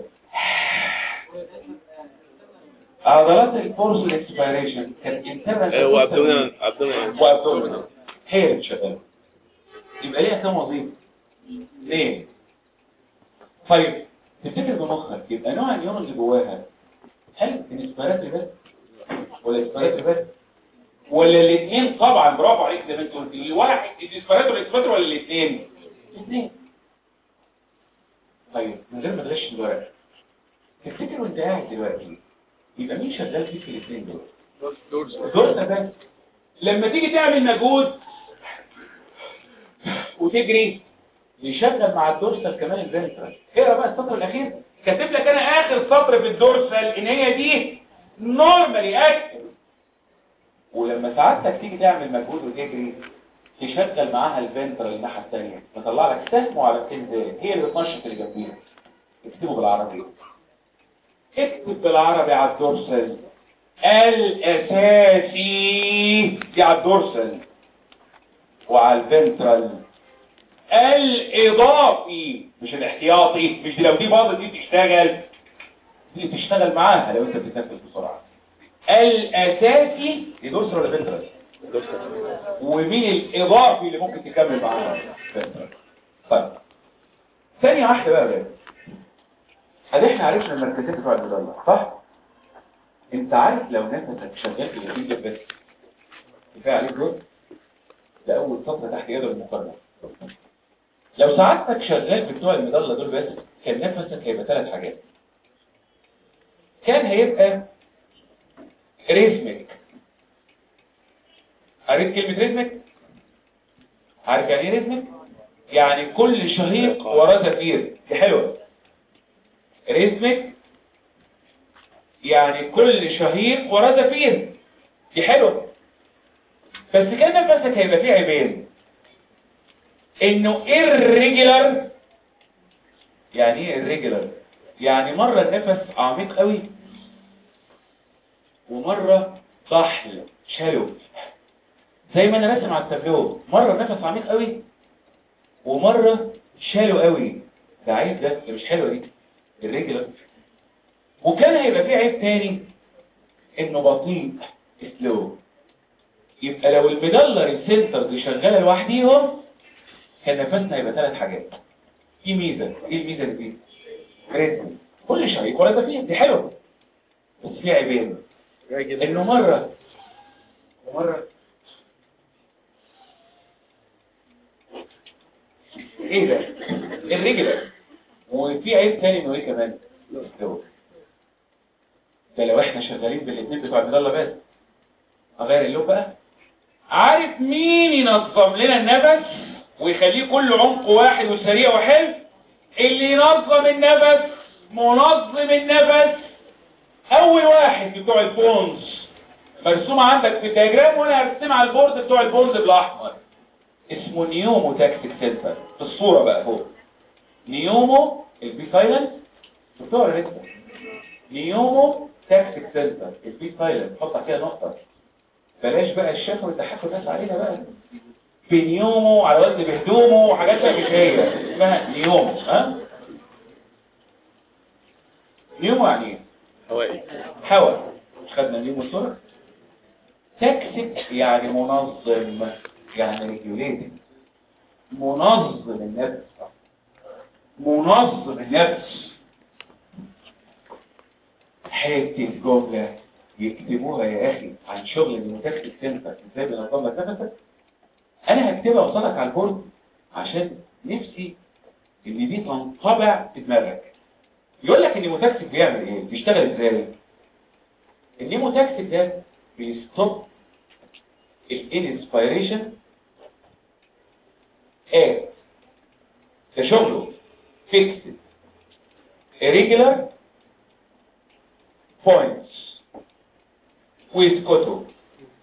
عضلات الفورس الاكسبيريشن كانت انترنال وابدومينال ابدومينال وابدومينال هي اللي بتشغلها يبقى ليها كام وظيفه اثنين طيب تفتكر بمخك يبقى نوع النيون اللي جواها هل الاسبيراتوري بس ولا الاسبيراتوري بس ولا الاثنين طبعا برافو عليك زي ما انت قلت الواحد الاسبيراتوري والاسبيراتوري ولا الاثنين الاثنين طيب من غير ما تغش الورق تفتكر وانت قاعد دلوقتي يبقى مين شغال فيك في الاثنين دول الدورسة بس لما تيجي تعمل مجهود وتجري يشغل مع الدورسال كمان الفنترال اقرا بقى السطر الاخير كاتب لك انا اخر سطر في الدورسال ان هي دي نورمالي اكتف ولما سعادتك تيجي تعمل مجهود وتجري تشغل معاها الفنترال الناحيه الثانيه تطلع لك سهم على التنزال هي اللي بتنشط اللي جنبيها اكتبه بالعربي اكتب بالعربي على الدورسال الاساسي دي على الدورسال وعلى الفنترال الاضافي مش الاحتياطي مش دي لو دي باظت دي تشتغل دي تشتغل معاها لو انت بتتنفس بسرعه الاساسي دي دورسال ولا فنترال ومين الاضافي اللي ممكن تكمل معاها فنترال طيب ثانيه واحده بقى بقى ادي احنا عرفنا المركزين بتوع المدلع صح انت عارف لو نفسك شغال في الجديد بس كفايه عليك دول ده اول سطر تحت يد المقارنه لو سعادتك شغال بتوع المظله دول بس كان نفسك هيبقى ثلاث حاجات كان هيبقى ريزمك عارف كلمة ريزمك عارف يعني ايه ريزمك يعني كل شهيق وراه زفير دي حلوة ريزمك يعني كل شهيق وراه زفير دي حلوة بس كان نفسك هيبقى فيه عيبين انه irregular يعني ايه irregular يعني مرة النفس عميق قوي ومرة ضحل شالو زي ما انا راسم على التابلو مرة النفس عميق قوي ومرة شالو قوي ده عيب ده ده مش حلوة دي irregular وكان هيبقى فيه عيب تاني انه بطيء سلو يبقى لو المدلر السنتر دي شغاله لوحديهم كان نفسنا يبقى ثلاث حاجات في ميزه ايه الميزه دي ريتم كل شيء ولا ده فيه دي حلوه بس في عيبين انه مره ومره ايه ده الرجل وفي عيب تاني انه ايه كمان السلو. ده لو احنا شغالين بالاثنين بتوع المدلة بس اغير اللون بقى عارف مين ينظم لنا النفس ويخليه كله عمق واحد وسريع وحلو اللي ينظم النفس منظم النفس اول واحد بتوع البونز مرسوم عندك في الدياجرام وانا هرسم على البورد بتوع البونز بالاحمر اسمه نيومو تاكتيك سنتر في الصورة بقى فوق نيومو البي سايلنت بتوع الريتم نيومو تاكتيك سنتر البي سايلنت حط فيها نقطة بلاش بقى الشفا والتحفل الناس علينا بقى بنيومو على وزن بهدومه وحاجات بقى مش هي اسمها نيومو ها نيومو يعني ايه هوائي هوا مش خدنا نيومو صورة تاكتيك يعني منظم يعني ريجوليتنج منظم النفس منظم النفس حته جمله يكتبوها يا اخي عن شغل المتكتب سنتر ازاي بنظم لك نفسك انا هكتبها قصادك على البورد عشان نفسي ان دي تنطبع في دماغك يقول لك ان المتكتب بيعمل ايه بيشتغل ازاي النيموتاكسيك ده بيستوب الانسبيريشن ايه ده شغله fixed irregular points with كتب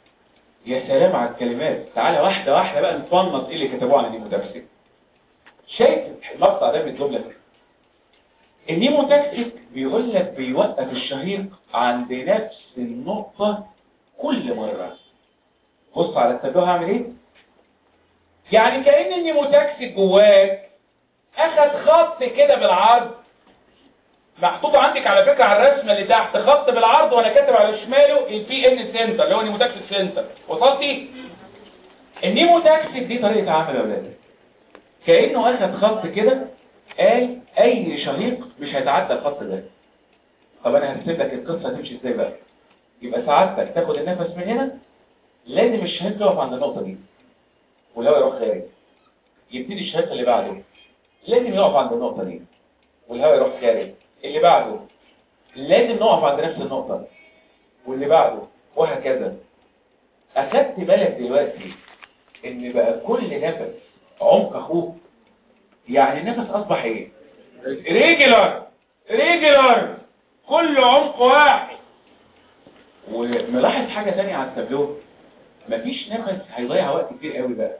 يا سلام على الكلمات تعالى واحدة واحدة بقى نفنط ايه اللي كتبوه عن النيموتاكسيك شايف المقطع ده مكتوب لك النيموتاكسيك بيقول لك بيوقف الشهيق عند نفس النقطة كل مرة بص على التابلو هعمل ايه يعني كأن النيموتاكسيك جواك اخد خط كده بالعرض محطوط عندك على فكرة على الرسمة اللي تحت خط بالعرض وانا كاتب على شماله البي ان سنتر اللي هو النيموتاكسيك سنتر وصلتي النيموتاكسيك دي طريقة عمل يا اولاد كأنه اخد خط كده قال اي شهيق مش هيتعدى الخط ده طب انا هرسم لك القصة تمشي ازاي بقى يبقى سعادتك تاخد النفس من هنا لازم الشهيق يقف عند النقطة دي والهواء يروح خارج يبتدي الشهيق اللي بعده لازم يقف عند النقطة دي والهواء يروح خارج اللي بعده لازم نقف عند نفس النقطة واللي بعده وهكذا أخدت بالك دلوقتي إن بقى كل نفس عمق أخوه يعني النفس أصبح إيه؟ ريجولار ريجولار كل عمق واحد وملاحظ حاجة تانية على التابلو مفيش نفس هيضيع وقت كتير قوي بقى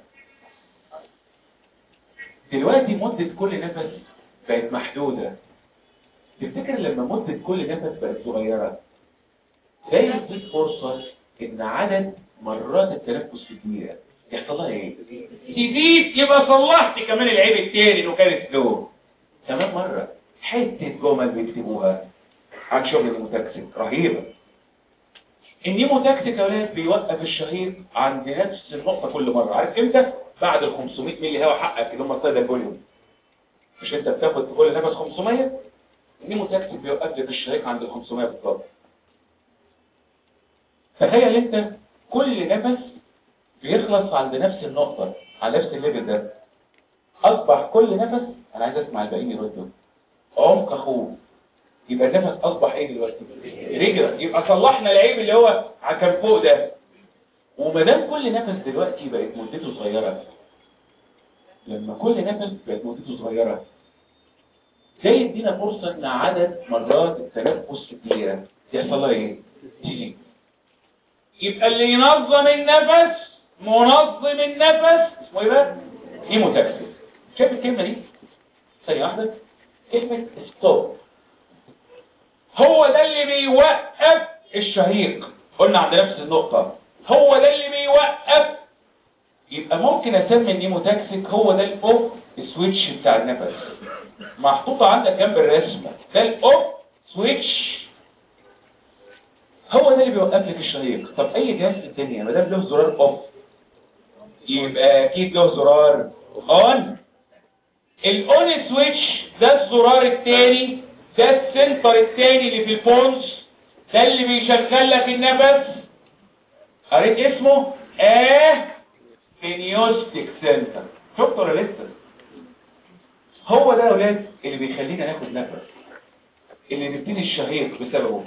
دلوقتي مدة كل نفس بقت محدودة تفتكر لما مدة كل نفس بقت صغيرة ده يديك فرصة ان عدد مرات التنفس كتيرة يحصل لها ايه؟ تزيد يبقى صلحت كمان العيب التاني انه كان سلو كمان مرة حتة جمل بيكتبوها عن شغل المتاكسيك رهيبة النيموتاكسيك يا ولاد بيوقف الشهيق عند نفس النقطة كل مرة عارف امتى؟ بعد ال 500 مللي هوا حقك اللي هم الصيدة الفوليوم مش انت بتاخد في كل نفس 500 النيموتاكسيك بيوقف لك الشهيق عند ال 500 بالظبط تخيل انت كل نفس بيخلص عند نفس النقطة على نفس الليفل ده اصبح كل نفس انا عايز اسمع الباقيين يردوا عمق اخوه يبقى النفس اصبح ايه دلوقتي رجل يبقى صلحنا العيب اللي هو كان فوق ده وما دام كل نفس دلوقتي بقت مدته صغيره لما كل نفس بقت مدته صغيره ده يدينا فرصه ان عدد مرات التنفس كتيره يحصل لها ايه تيجي يبقى اللي ينظم النفس منظم النفس اسمه ايه بقى هيموتاكسيس شايف الكلمه دي ثانيه واحده كلمه ستوب هو ده اللي بيوقف الشهيق قلنا عند نفس النقطة هو ده اللي بيوقف يبقى ممكن اسمي النيموتاكسيك هو ده الاوف سويتش بتاع النفس محطوطة عندك جنب الرسمة ده الاوف سويتش هو ده اللي بيوقف لك الشهيق طب اي جهاز في الدنيا ما دام له زرار اوف يبقى اكيد له زرار اون الاون سويتش ده الزرار الثاني ده السنتر الثاني اللي في البونز ده اللي بيشغل لك النفس قريت اسمه اه فينيوستيك سنتر شفت ولا لسه هو ده يا اولاد اللي بيخلينا ناخد نفس اللي نبتدي الشهيق بسببه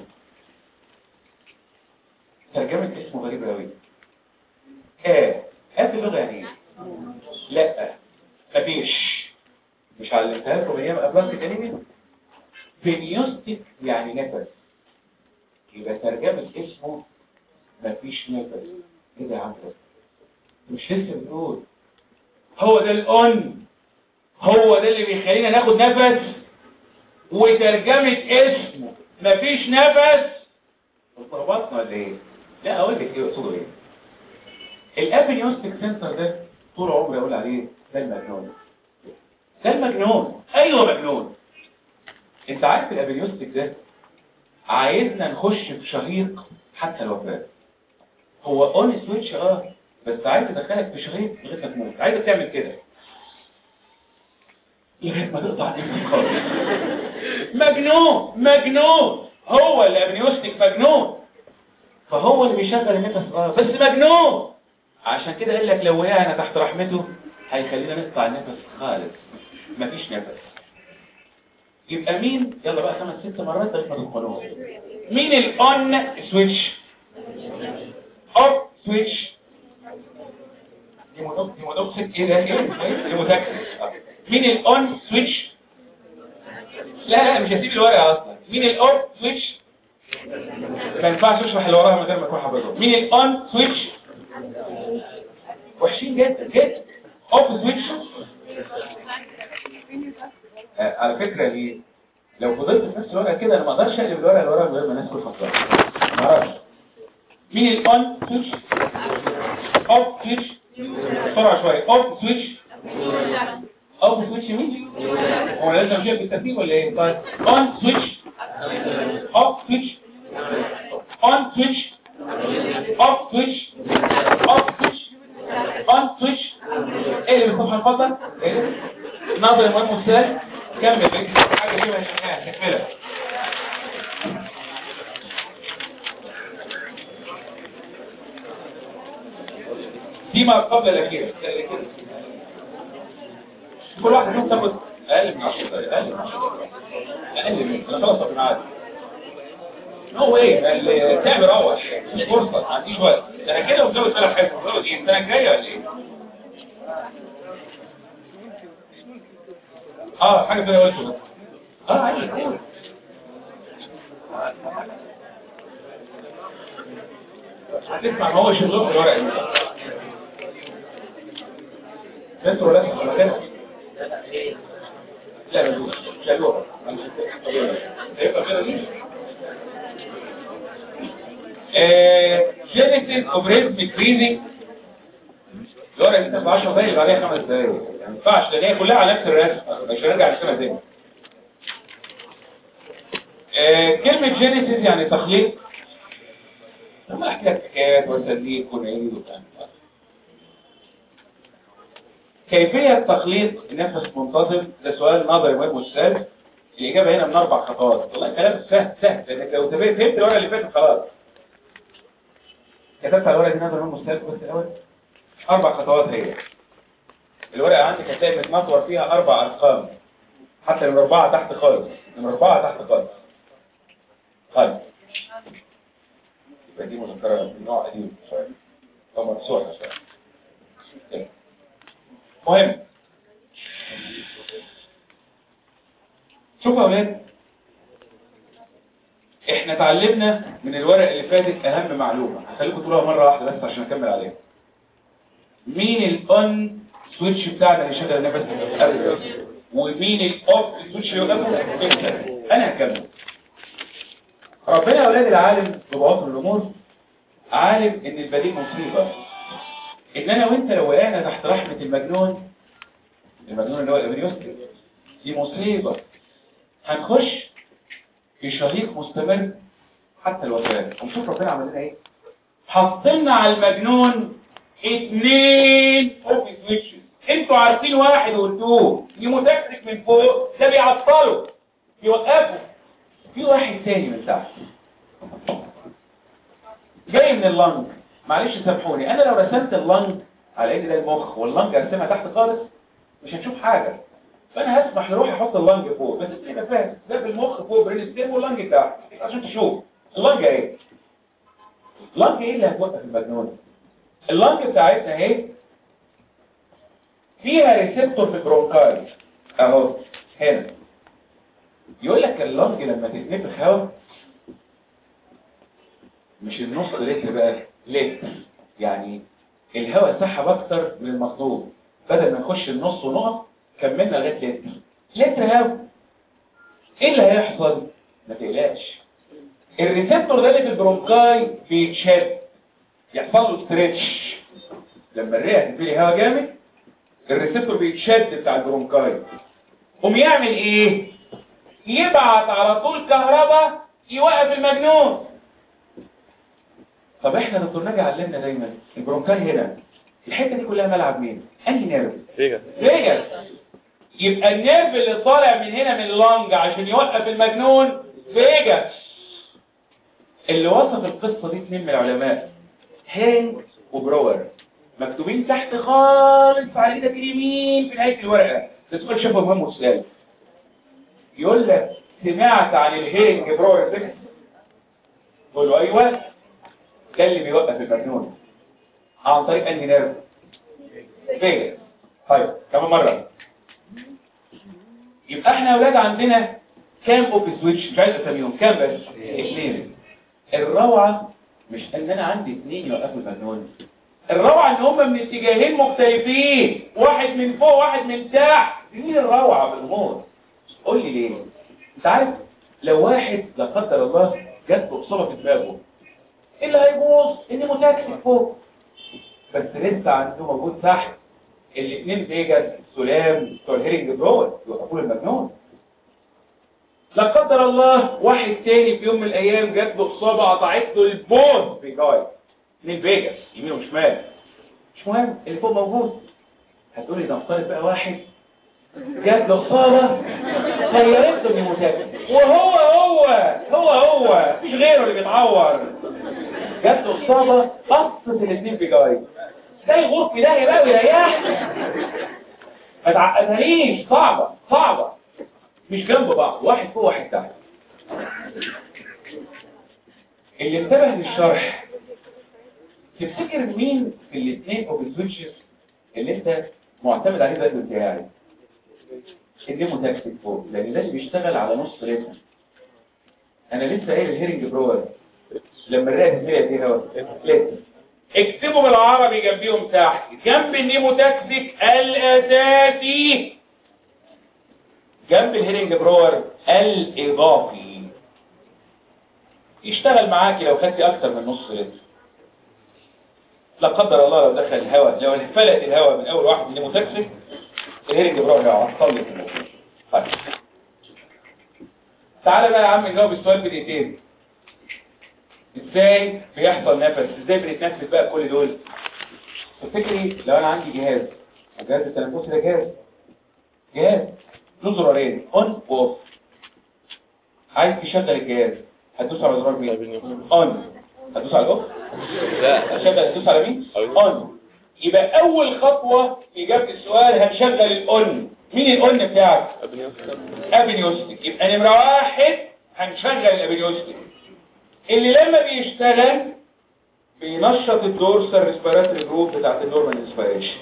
ترجمة اسمه غريب قوي اه اه في اللغة يعني ايه لا مفيش مش علمتها لكم ايام ابلاك انيمي فينيوستيك يعني نفس يبقى ترجمة اسمه مفيش نفس ايه ده يا عم ده؟ مش لسه بنقول هو ده الاون هو ده اللي بيخلينا ناخد نفس وترجمة اسمه مفيش نفس اتلخبطنا ولا ايه؟ لا اقول لك ايه يقصدوا ايه؟ الابنيوستيك سنتر ده طول عمري اقول عليه ده المجنون ده المجنون ايوه مجنون انت عارف الابنيوستيك ده عايزنا نخش في شهيق حتى الوفاة هو اون سويتش اه بس عايز يدخلك في شهيق لغايه ما تموت عايزك تعمل كده لغايه ما تقطع نفسك خالص مجنون مجنون هو الابنيوستيك مجنون فهو اللي بيشغل النفس اه بس مجنون عشان كده قال لك لو وقعنا تحت رحمته هيخلينا نقطع النفس خالص مفيش نفس يبقى مين يلا بقى خمس ست مرات لغايه ما تدخلوها مين الاون سويتش اوف سويتش ديمودوكسيك ايه ده ايه ديمودوكسيك مين الاون سويتش لا لا مش هسيب الورقه اصلا مين الاون سويتش ما ينفعش اشرح اللي وراها من غير ما اكون حافظه مين الاون سويتش وحشين جدا جدا اوف سويتش آه، على فكرة ليه لو فضلت في نفس الورقة كده انا ما اقدرش اقلب الورقة اللي وراها من غير ما الناس كل فترة ما اعرفش مين الاون سويتش اوف سويتش بسرعة شوية اوف سويتش اوف سويتش مين هو لازم امشيها بالترتيب ولا ايه طيب اون سويتش اوف سويتش اون سويتش اوف سويتش اوف سويتش اون سويتش ايه اللي بالصفحة الفضل ايه ناظر المهم الثالث كمل بقى حاجة دي مش هنكملها دي ما قبل الأخيرة كل واحد فيهم تاخد أقل من 10 دقايق أقل من 10 دقايق أقل من أنا خلاص في الميعاد هو ايه التعب روح مش فرصة ما عنديش وقت انا كده وزود ثلاث حصص زود ايه السنة الجاية ولا ايه اه حاجة زي قلت بس اه عادي قول هتسمع ما هو شغل في الورق دي بس ولا لا ولا كده لا لا شالوها هيبقى كده ليه جينيسيس اوف ريزميك بريزنج الورقه دي تبقى 10 دقايق عليها 5 دقايق ما ينفعش لان هي كلها على نفس الرسم مش هنرجع نرسمها تاني آه، كلمة جينيسيس يعني تخليق لما احكي لك حكايات واساليب ونعيد وبتاع كيفية تخليط نفس منتظم ده سؤال نظري مهم والسهل الإجابة هنا من أربع خطوات والله كلام سهل سهل لأنك لو تبقى فهمت الورقة اللي فاتت خلاص كتبت على الورقة دي نظري مهم والسهل بس الأول أربع خطوات هي الورقة عندك هتلاقي متنطور فيها أربع أرقام حتى من أربعة تحت خالص من أربعة تحت خالص طيب يبقى دي مذكرة من نوع قديم شوية أو مرسوحة شوية مهم شوفوا يا أولاد احنا اتعلمنا من الورق اللي فاتت أهم معلومة هخليكم تقولوها مرة واحدة بس عشان أكمل عليها مين الاون سويتش بتاعنا اللي شغل النفس أبدا ومين الاوف سويتش اللي يوقفه انا هكمل ربنا يا اولاد العالم ببواطن الامور عالم ان البديل مصيبه ان انا وانت لو وقعنا تحت رحمه المجنون المجنون اللي هو الابريوستي دي مصيبه هنخش في شهيق مستمر حتى الوفاه ونشوف ربنا عمل لنا ايه حطينا على المجنون اتنين اوف سويتشز انتوا عارفين واحد وقلتوه يموتكتك من فوق ده بيعطله يوقفه في واحد تاني من تحت جاي من اللنج معلش سامحوني انا لو رسمت اللنج على ان ده المخ واللنج ارسمها تحت خالص مش هتشوف حاجه فانا هسمح لروحي احط اللنج فوق بس انت يبقى فاهم ده في المخ فوق برين ستيم واللنج تحت عشان تشوف اللنج ايه اللنج ايه اللي هتوقف المجنون اللنج بتاعتنا اهي فيها ريسبتور في البرونكاي اهو هنا يقول لك اللنج لما تتنفخ هواء مش النص لتر بقى لتر يعني الهواء سحب اكتر من المطلوب بدل ما نخش النص ونقف كملنا لغايه لتر لتر هواء ايه اللي هيحصل ما تقلقش الريسبتور ده اللي في البرونكاي بيتشد يحصل له ستريتش لما الرئه تديلي هواء جامد الريسبتور بيتشد بتاع البرونكاي قوم يعمل ايه يبعت على طول كهرباء يوقف المجنون طب احنا دكتور ناجي علمنا دايما البرونكاي هنا الحته دي كلها ملعب مين انهي نيرف فيجا فيجاس يبقى النيرف اللي طالع من هنا من اللنج عشان يوقف المجنون فيجاس اللي وصف القصه دي اثنين من العلماء هينج وبروور مكتوبين تحت خالص على ايدك اليمين في نهايه الورقه ده سؤال شبه مهم وسؤال يقول لك سمعت عن الهينج بروور افكت تقول له ايوه ده اللي بيوقف المجنون عن طريق انهي نيرف فيجاس طيب كمان مره يبقى احنا يا اولاد عندنا كام اوب سويتش مش عايز اسميهم كام بس اثنين الروعه مش ان انا عندي اثنين يوقفوا المجنون الروعة ان هم من اتجاهين مختلفين واحد من فوق واحد من تحت دي الروعة بالموت قول لي ليه انت عارف لو واحد لا قدر الله جات له اصابة في دماغه ايه اللي هيبوظ ان متاكسي فوق بس لسه عنده موجود تحت الاثنين فيجاس السلام بتوع الهيرنج برور يوقفوا له المجنون لا قدر الله واحد تاني في يوم من الايام جات له اصابه قطعت له البون في جاي من فيجاس يمين وشمال مش مهم اللي فوق موجود هتقولي ده نفترض بقى واحد جات له اصابه غيرت له المتاكد وهو هو هو هو مش غيره اللي بيتعور جات له اصابه قصت الاثنين في جاي ده يغور في ده بقى ويريحنا ما تعقدهاليش صعبه صعبه مش جنب بعض واحد فوق واحد تحت اللي انتبه للشرح تفتكر مين في الاثنين اوف السويتشز اللي انت معتمد عليه ده بتاعي الديمو تاكسي فوق لان ده اللي بيشتغل على نص رتم انا لسه قايل الهيرنج برور لما الرئه تتملي دي هوا لسه اكتبوا بالعربي جنبيهم تحت جنب النيموتاكسيك الاساسي جنب الهيرنج برور الاضافي يشتغل معاكي لو خدتي اكتر من نص لتر لا قدر الله لو دخل الهواء لو انفلت الهواء من اول واحد من النيموتاكسيك الهيرنج برور هيعطل لك الموضوع طيب تعالى بقى يا عم نجاوب السؤال بدقيقتين ازاي بيحصل نفس ازاي بنتنفس بقى كل دول تفتكري لو انا عندي جهاز الجهاز التنفسي ده جهاز جهاز له زرارين اون واوف عايز تشغل الجهاز هتدوس على زرار مين اون هتدوس على الاوف لا هتشغل هتدوس على مين أيوة. اون يبقى اول خطوه في اجابه السؤال هنشغل الاون مين الاون بتاعك ابني ابنيوستيك يبقى نمرة واحد هنشغل الابنيوستيك اللي لما بيشتغل بينشط الدورسال ريسبيراتوري جروب بتاعت النورمال انسبيريشن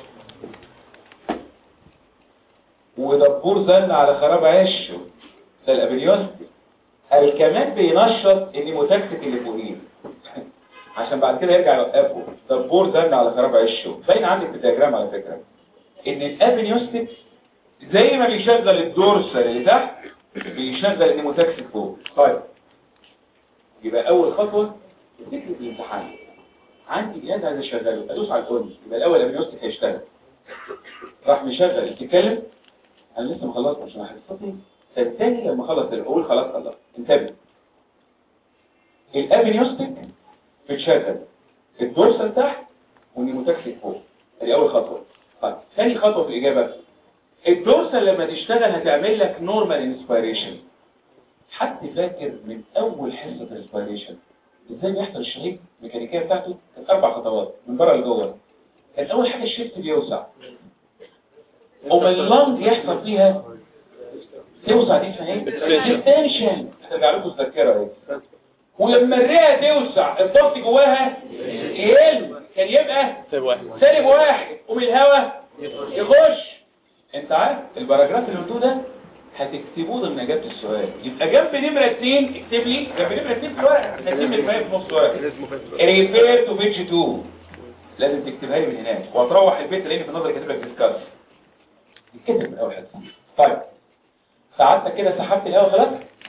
ودبور زن على خراب عشه ده الابنيوستيك قال كمان بينشط النيموتاكسيك اللي فوقيه عشان بعد كده يرجع يوقفه دبور زن على خراب عشه باين عندك في الدياجرام على فكره ان الابنيوستيك زي ما بيشغل الدورسال اللي تحت بيشغل النيموتاكسيك فوق طيب يبقى اول خطوه فكره الامتحان عندي جهاز عايز اشغله ادوس على الكون يبقى الاول الابنيوستيك هيشتغل راح مشغل تتكلم انا لسه ما خلصتش عشان حصتي فالتاني لما خلص الاول خلاص خلص انتبه الابنيوستيك بتشغل الدورسال تحت والنيموتاكسيك فوق ادي اول خطوه طيب ثاني خطوه في الاجابه الدورسال لما تشتغل هتعمل لك نورمال انسبيريشن حد فاكر من اول حصه انسبيريشن ازاي بيحصل الشهيق الميكانيكيه بتاعته كانت اربع خطوات من بره لجوه كانت اول حاجه الشيفت بيوسع ومن اللنج يحصل فيها توسع دي اسمها ايه؟ اكستنشن هترجع لكم الذاكره اهي ولما الرئه توسع الضغط جواها يقل كان يبقى سيب واحد سالب واحد ومن الهواء يخش انت عارف الباراجراف اللي قلتوه ده هتكتبوه ضمن اجابه السؤال يبقى جنب نمره 2 اكتب لي جنب نمره 2 في الورق هتكتب لي في نص ورق ريفير تو بيج 2 لازم تكتبها لي من هناك وهتروح البيت تلاقيني في النظر كاتب لك ديسكاس يتكتب من اول حته طيب ساعدتك كده سحبت الهواء خلاص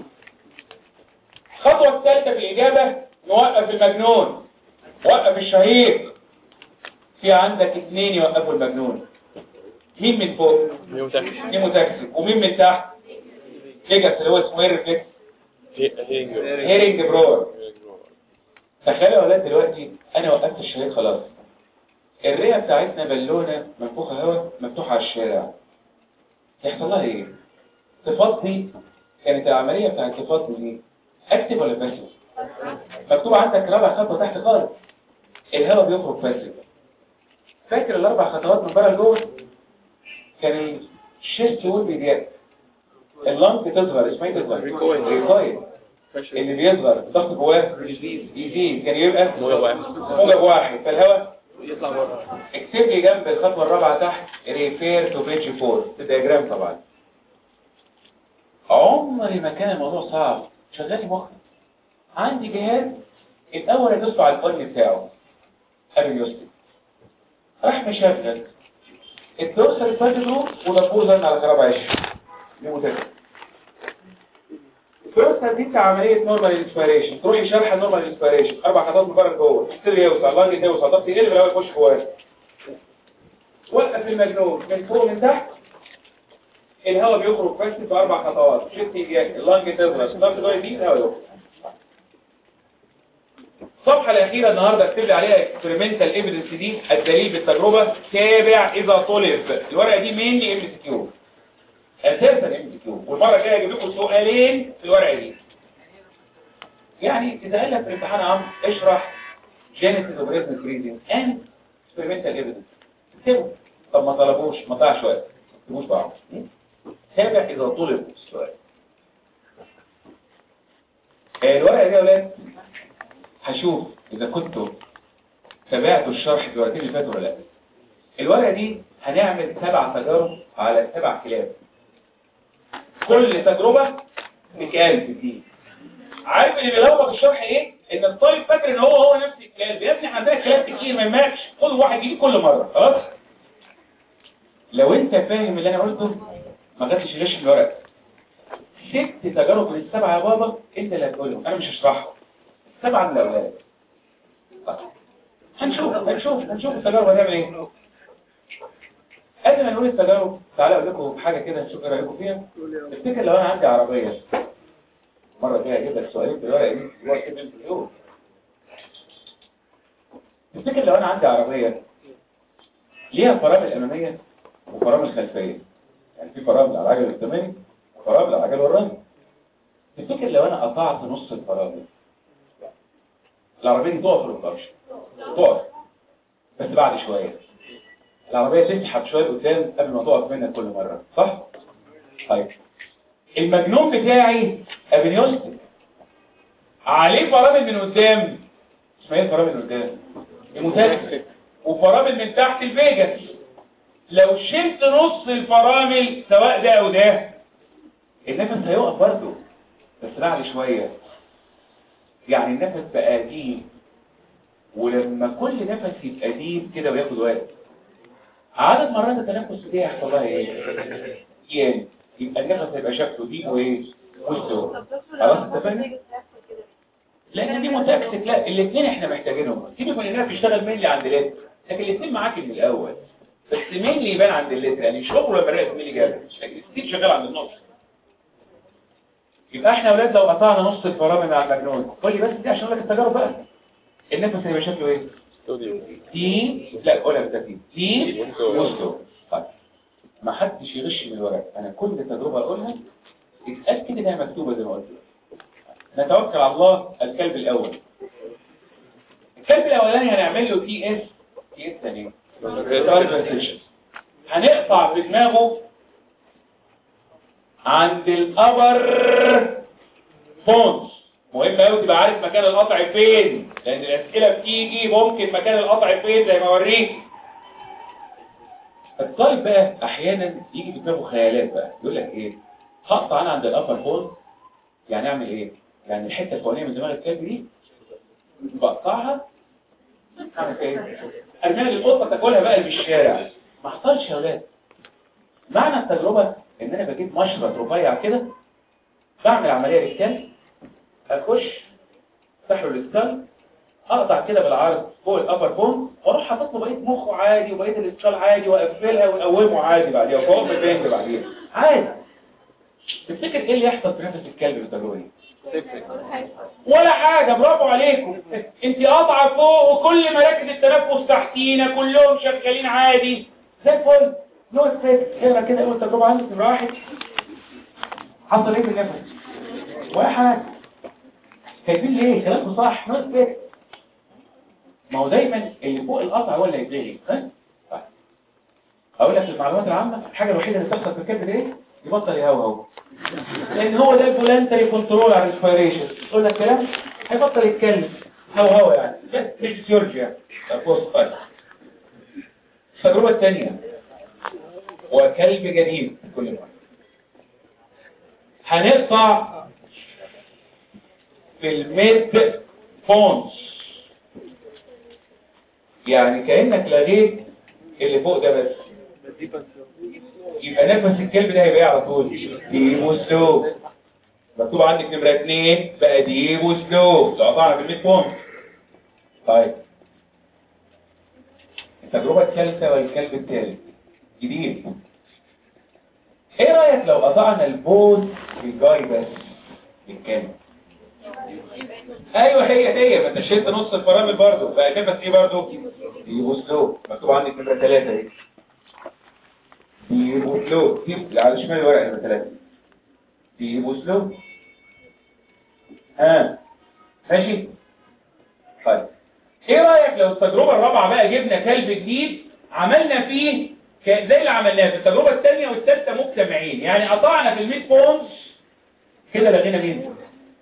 الخطوه الثالثه في الاجابه نوقف المجنون وقف الشهيق في عندك اثنين يوقفوا المجنون مين من فوق يوم تاكسي نيموتاكسيك ومين من تحت ليجاس اللي هو اسمه ايه ريفلكس هينجر هيرنج برور تخيلوا يا اولاد دلوقتي انا وقفت الشهيق خلاص الرئه بتاعتنا بالونه منفوخه هواء مفتوحه على الشارع يحصل لها ايه تفضي كانت العمليه بتاعت تفضي دي اكتب ولا باسف مكتوب عندك رابع خطوه تحت خالص الهواء بيخرج باسف فاكر الاربع خطوات من بره لجوه كان الشيست وول بيضيق اللنج تصغر اسمها ايه تصغر ريكويل. ريكويل اللي بيصغر الضغط جواه يزيد كان يبقى موجب واحد موجب واحد فالهواء يطلع بره اكتب لي جنب الخطوه الرابعه تحت ريفير تو بيج 4 في الدياجرام طبعا عمري ما كان الموضوع صعب شغالي مخي عندي جهاز الاول ادوس على البن بتاعه قبل يسلم راح مشغل الدورسال فاتجرو ودبور زن على خراب عيش دي متكة الدورسال دي عملية نورمال انسبيريشن تروحي شرح النورمال انسبيريشن اربع خطوات من بره جوه السر يوصل لانج يوصل ضغط يقل بالاول يخش جواه وقف المجنون من فوق من تحت الهواء بيخرج بس في اربع خطوات شفت ايجاك اللانج تضرب ضغط جوه يزيد الهواء يخرج الصفحة الأخيرة النهاردة اكتب لي عليها experimental evidence دي الدليل بالتجربة تابع إذا طلب الورقة دي مينلي ام سي كيو أساسا ام سي كيو والمرة الجاية هجيب لكم سؤالين في الورقة دي يعني إذا قال لك في الامتحان عام اشرح genesis of rhythm freezing and experimental evidence اكتبوا طب ما طلبوش ما ضيعش وقت ما تكتبوش بعض تابع إذا طلب السؤال الورقة دي يا ولاد هشوف إذا كنتوا تابعتوا الشرح في الورقتين اللي فاتوا ولا لا الورقة دي هنعمل سبع تجارب على سبع كلاب كل تجربة بكلب دي عارف اللي بيلخبط الشرح ايه؟ ان الطالب فاكر ان هو هو نفس الكلاب يا ابني عندنا كلاب كتير ما يهمكش خد واحد يجي كل مرة خلاص؟ لو انت فاهم اللي انا قلته ما جاتش غش في الورقة ست تجارب من السبعة يا بابا انت اللي هتقولهم انا مش هشرحهم سبعة من الأولاد هنشوف هنشوف هنشوف التجارب هنعمل ايه قبل ما نقول التجارب تعالى اقول لكم حاجة كده نشوف ايه رأيكم فيها تفتكر لو انا عندي عربية مرة جاية اجيب لك سؤالين في الورقة دي هو كده في اليوم تفتكر لو انا عندي عربية ليها فرامل أمامية وفرامل خلفية يعني في فرامل على العجل القداماني وفرامل على العجل الوراني تفتكر لو انا قطعت نص الفرامل العربية دي تقف ولا تقفش تقف بس بعد شوية العربية تسحب شوية قدام قبل ما تقف منك كل مرة صح؟ طيب المجنون بتاعي ابنيوستيك عليه فرامل من قدام اسمها ايه الفرامل من قدام؟ المتاكسك وفرامل من تحت الفيجاس لو شلت نص الفرامل سواء ده او ده النفس هيقف برضه بس بعد شوية يعني النفس بقى ديب ولما كل نفس يبقى ديب كده وياخد وقت عدد مرات التنفس دي هيحصل لها ايه؟ يعني يبقى النفس هيبقى شكله ديب وايه؟ مستوى خلاص انت فاهم؟ لان دي متاكسك لا الاثنين احنا محتاجينهم سيبك من انها بتشتغل مينلي عند اللتر لكن الاثنين معاك من الاول بس مينلي يبان عند اللتر يعني شغله لما رأيت مينلي جاب لكن الستيل شغال عند النص يبقى احنا اولاد لو قطعنا نص الفرامل مع المجنون قول لي بس دي عشان لك التجارب بقى النفس هيبقى شكله ايه استوديو تي لا قولها بالترتيب تي وستو. وستو طيب ما حدش يغش من الورق انا كل تجربه اقولها اتاكد انها مكتوبه زي ما قلت نتوكل على الله الكلب الاول الكلب الاولاني هنعمل له تي اس تي اس ثاني هنقطع في دماغه عند الابر بونز مهم قوي تبقى عارف مكان القطع فين لان الاسئله بتيجي ممكن مكان القطع فين زي ما اوريك الطالب بقى احيانا يجي في دماغه خيالات بقى يقول لك ايه هقطع انا عند الابر بونز يعني اعمل ايه يعني الحته الفوقانيه من دماغ الكلب دي بقطعها اعمل ايه ارميها للقطه تاكلها بقى في الشارع ما حصلش يا ولاد معنى التجربه ان انا بجيب مشرط رفيع كده بعمل عمليه للكلب اخش افتح له الاسكال اقطع كده بالعرض فوق الابر بون واروح حاطط له بقيه مخه عادي وبقيه الاسكال عادي واقفلها واقومه عادي بعديها وفوق البنك بعديها عادي تفتكر ايه اللي يحصل في نفس الكلب بالتجربه دي ولا حاجة برافو عليكم انت قاطعة فوق وكل مراكز التنفس تحتينا كلهم شغالين عادي زي الفل نو افكت اقرا كده اول تجربة عندك من واحد حصل ايه في النفس ولا حاجة كاتبين ليه كلامكم صح نو افكت ما هو دايما اللي فوق القطع هو اللي هيتلغي ها طيب. اقول لك المعلومات العامة الحاجة الوحيدة اللي بتحصل في الكبد ايه يبطل يهوهو لان هو ده الفولنتري كنترول على الريسبيريشن قلنا الكلام هيبطل يتكلم هو هو يعني ده فيسيولوجي يعني طب بص طيب التجربه الثانيه وكلب جديد كل مره هنقطع في الميد فونز يعني كانك لغيت اللي فوق ده بس يبقى نفس الكلب ده هيبقى ايه على طول ديبو سلو مكتوب عندك نمرة اتنين بقى ديبو سلو لو قطعنا بالميت بونت طيب التجربة الثالثة والكلب الثالث جديد ايه رأيك لو قطعنا البوز بالجاي بس بالكامل ايوه هي هي ما انت شلت نص الفرامل برضه بقى نفس ايه برضه ديبو سلو مكتوب عندك نمرة ثلاثة اهي ديبو سلو دي اللي على شمال الورقة نمرة ثلاثة ديبو سلو ها ماشي طيب ايه رأيك لو التجربة الرابعة بقى جبنا كلب جديد عملنا فيه ك- زي اللي عملناه في التجربة الثانية والثالثة مجتمعين يعني قطعنا في الميد بونز كده لغينا مين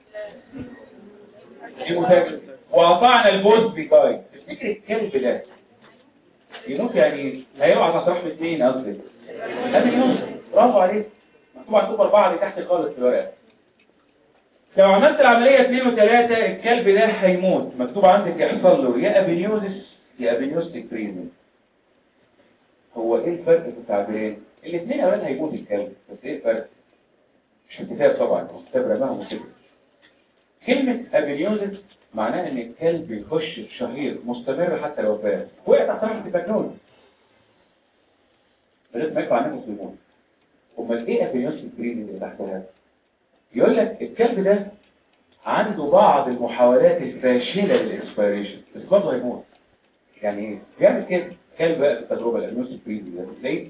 المتاجر وقطعنا البوز بيكاي تفتكر الكلب ده يموت يعني هيقع على رحمة مين قصدي هذا يموت برافو عليك مكتوب عندكم أربعة اللي تحت خالص في الورقة لو عملت العملية 2 و3 الكلب ده هيموت مكتوب عندك يحصل له يا ابنيوزس يا ابنيوستيك بريمن هو ايه الفرق في التعبيرين الاثنين اولاد هيموت الكلب بس ايه الفرق مش في الكتاب طبعا الكتاب رماهم كده كلمة ابنيوزس معناها ان الكلب يخش في شهير مستمر حتى لو فات وقع تحت رحمة البكنون لغايه ما يقطع نفسه ويموت امال ايه ابنيوستيك بريمن اللي تحتها يقول لك الكلب ده عنده بعض المحاولات الفاشلة للإكسبيريشن بس برضه هيموت يعني ايه؟ بيعمل كده كلب بقى في التجربة الأنوس بريدي ده بتلاقيه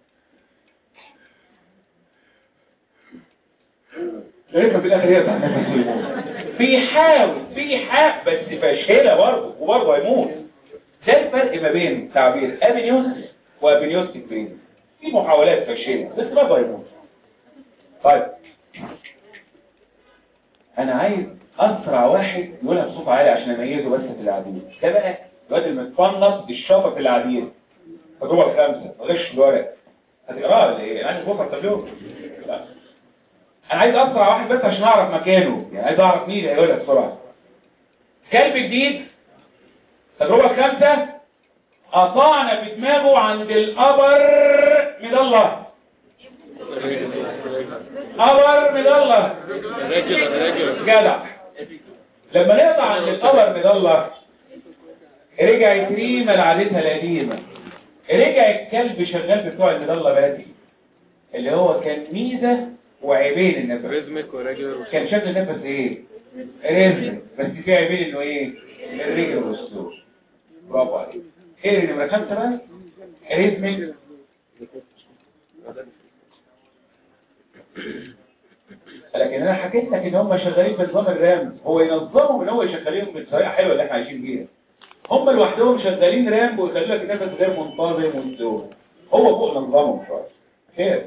لغاية ما في الآخر يرجع نفسه يموت بيحاول بيحاول بس فاشلة برضه وبرضه هيموت ده الفرق ما بين تعبير ابنيوس وابنيوستيك بريدي في محاولات فاشلة بس برضه هيموت طيب انا عايز اسرع واحد يقولها بصوت عالي عشان اميزه بس في العديد ده بقى الواد المتفنط الشاطر في العديد تجربه الخامسه غش الورق هتقراها ولا ايه انا بكره تابلوه لا. انا عايز اسرع واحد بس عشان اعرف مكانه يعني عايز اعرف مين اللي هيقولها بسرعه كلب جديد التجربه الخامسه قطعنا في دماغه عند الابر من الله ابر من الله رجل رجل جدع لما نقطع عند القمر من الله رجع يتريم لعادتها القديمة رجع الكلب شغال بتوع المضلة بادي اللي هو كان ميزة وعيبين النفس ريزمك ورجل كان شكل النفس ايه رزق بس في عيبين انه ايه الرجل والسلوك برافو عليك ايه اللي نمرة خمسة بقى رزمك لكن انا حكيت لك ان هم شغالين بنظام الرام هو ينظمهم ان هو يشغلهم بالطريقه حلوه اللي احنا عايشين بيها هم لوحدهم شغالين رام ويخلوا لك النفس غير منتظم وسلو هو فوق نظامهم شويه خير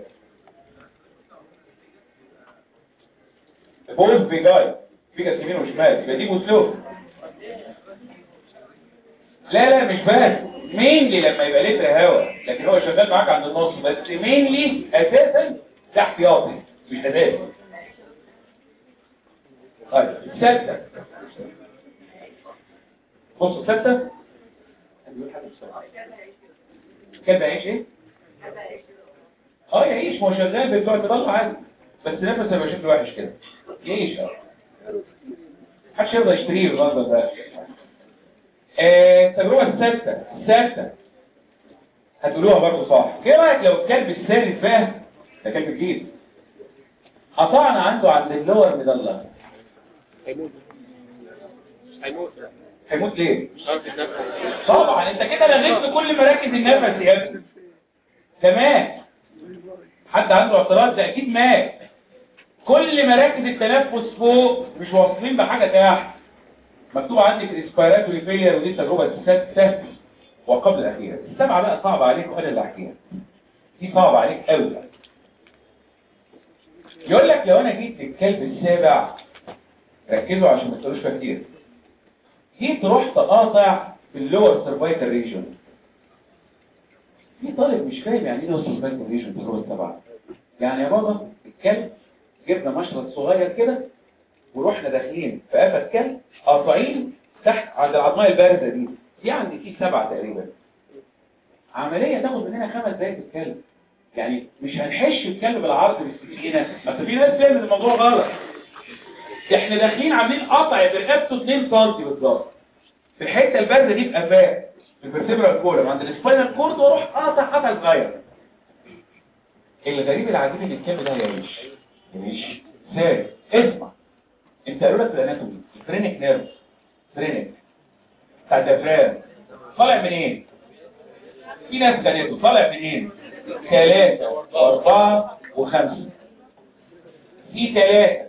بوز بيجاي في جاي يمين وشمال يبقى دي مسلوب لا لا مش بس مينلي لما يبقى لتر هواء لكن هو شغال معاك عند النص بس مينلي اساسا ده احتياطي مش اساسي طيب ستة بص ستة كلب يعيش ايه؟ اه يعيش ما هو شغال بتوع المضلة عادي بس نفسه يبقى شكله وحش كده يعيش اه محدش يرضى يشتريه بالمنظر ده آه، التجربة السادسة السادسة هتقولوها برضه صح ايه رأيك لو الكلب الثالث بقى ده كلب جديد قطعنا عنده عند اللور مضلة هيموت هيموت هيموت ليه؟ مش عارف يتنفس طبعا انت كده لغيت في كل مراكز النفس يا ابني ده مات حد عنده اعتراض ده اكيد مات كل مراكز التنفس فوق مش واصلين بحاجه تحت مكتوب عندك ريسبيراتوري فيلير ودي التجربه السادسه وقبل الاخيره السبعه بقى صعبه عليك وانا اللي احكيها دي صعبه عليك قوي يقول لك لو انا جيت الكلب السابع ركزوا عشان ما تقولوش فيها كتير جيت رحت قاطع في اللور سيرفايكال ريجون في طالب مش فاهم يعني ايه لور سيرفايكال ريجون في اللور السبعه يعني يا بابا الكلب جبنا مشرط صغير كده ورحنا داخلين في قفا كلب قاطعين تحت عند العظميه البارزه دي يعني في سبعه تقريبا عمليه تاخد مننا خمس دقايق تتكلم يعني مش هنحش الكلب بالعرض بالسكينه اصل في ناس فاهم الموضوع غلط احنا داخلين عاملين قطع برقبته 2 سم بالظبط في الحته البارده دي في قفاه في الفرتبرال كولم عند السباينال كورد واروح قاطع قطع صغير الغريب العجيب ان الكلب ده يعيش يعيش ازاي اسمع انت قالوا لك في الاناتومي فرينك نيرف فرينك بتاع الدفران طالع منين في ناس كانته طالع منين ثلاثة واربعة وخمسة في ثلاثة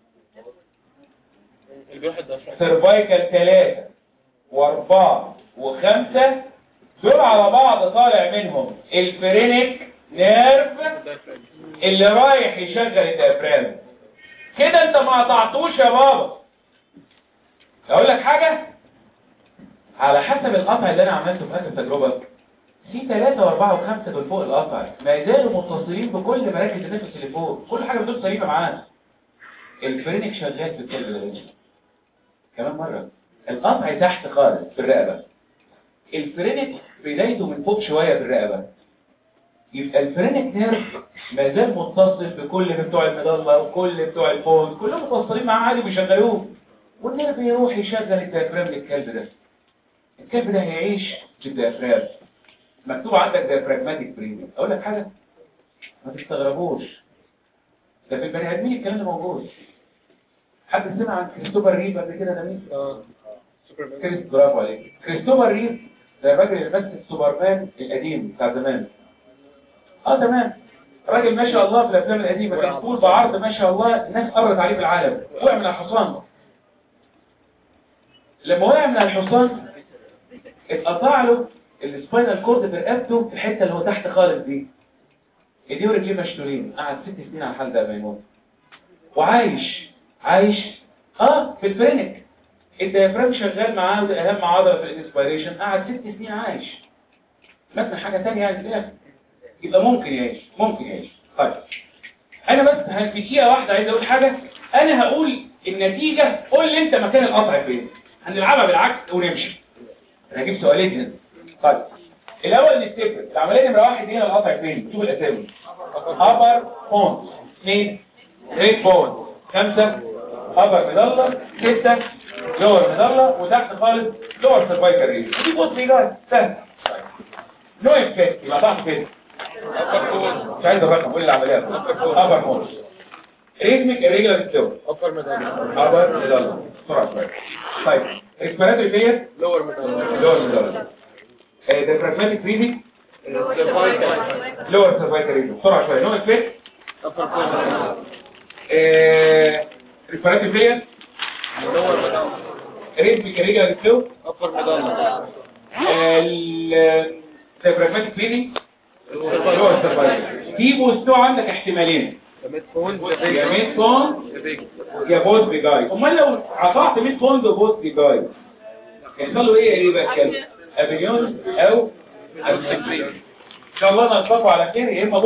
اللي بيروح الدفع سيرفايكال ثلاثة واربعة وخمسة دول على بعض طالع منهم الفرينك نيرف اللي رايح يشغل الديافرام كده انت ما قطعتوش يا بابا اقول لك حاجة على حسب القطع اللي انا عملته في اخر تجربة في ثلاثة واربعة وخمسة دول فوق القطع ما يزالوا متصلين بكل مراكز النفس اللي فوق كل حاجة بتدوس سليمة معانا الفرينك شغال في الكلب ده كمان مرة القطع تحت خالص في الرقبة الفرينك بدايته من فوق شوية في الرقبة يبقى الفرينك نيرف ما زال متصل بكل بتوع المظلة وكل بتوع الفوز كلهم متصلين معاه عادي بيشغلوه والنيرف يروح يشغل الديافرام للكلب ده الكلب ده هيعيش بالديافرام مكتوب عندك ديافراجماتيك بريدنج اقول لك حاجة ما تستغربوش ده في البني ادمين الكلام ده موجود حد سمع عن كريستوفر ريف قبل كده ده مين؟ اه سوبرمان كريس برافو عليك كريستوفر ريف ده الراجل اللي مثل سوبرمان القديم بتاع زمان اه تمام راجل ما شاء الله في الافلام القديمه كان طول بعرض ما شاء الله الناس قرت عليه في العالم وقع من الحصان لما وقع من الحصان اتقطع له السباينال كورد في رقبته في الحته اللي هو تحت خالص دي ايديه ورجليه مشلولين قعد ست سنين على الحال ده ما يموت وعايش عايش اه في الفرينك الديافرام شغال معاه وده اهم عضله في الانسبيريشن قعد ست سنين عايش مثلا حاجه ثانيه يعني في الاخر يبقى ممكن يعيش ممكن يعيش طيب انا بس ه- في دقيقه واحده عايز اقول حاجه انا هقول النتيجه قول لي انت مكان القطع فين هنلعبها بالعكس ونمشي انا هجيب سؤالين هنا طيب الاول نفتكر العمليه نمره واحد هنا القطع فين شوف الاسامي upper بونز اثنين ريد بونز خمسة upper مدلة ستة lower مدلة وتحت خالص lower cervical ريد ودي بص دي جاي سهل نو افكت يبقى ضعف كده مش عايز الرقم قول العمليات upper بونز ريزمك irregular flow ابر ميدان upper مدلة بسرعة شوية طيب respiratory failure لور ميدان lower مدلة diaphragmatic breathing سيرفايكال lower cervical ريد بسرعة شوية نو افكت ابر ميدان respiratory failure لور ميدان ريزمك irregular flow ابر ميدان الديافراجماتيك بريدنج في مستوى عندك احتمالين ميد فون يا ميد فون يا بوت بيجاي امال لو قطعت ميد فون وبوت بيجاي يحصل له ايه ايه بقى الكلب ابيون او ان شاء الله نلقاكم على خير يا اما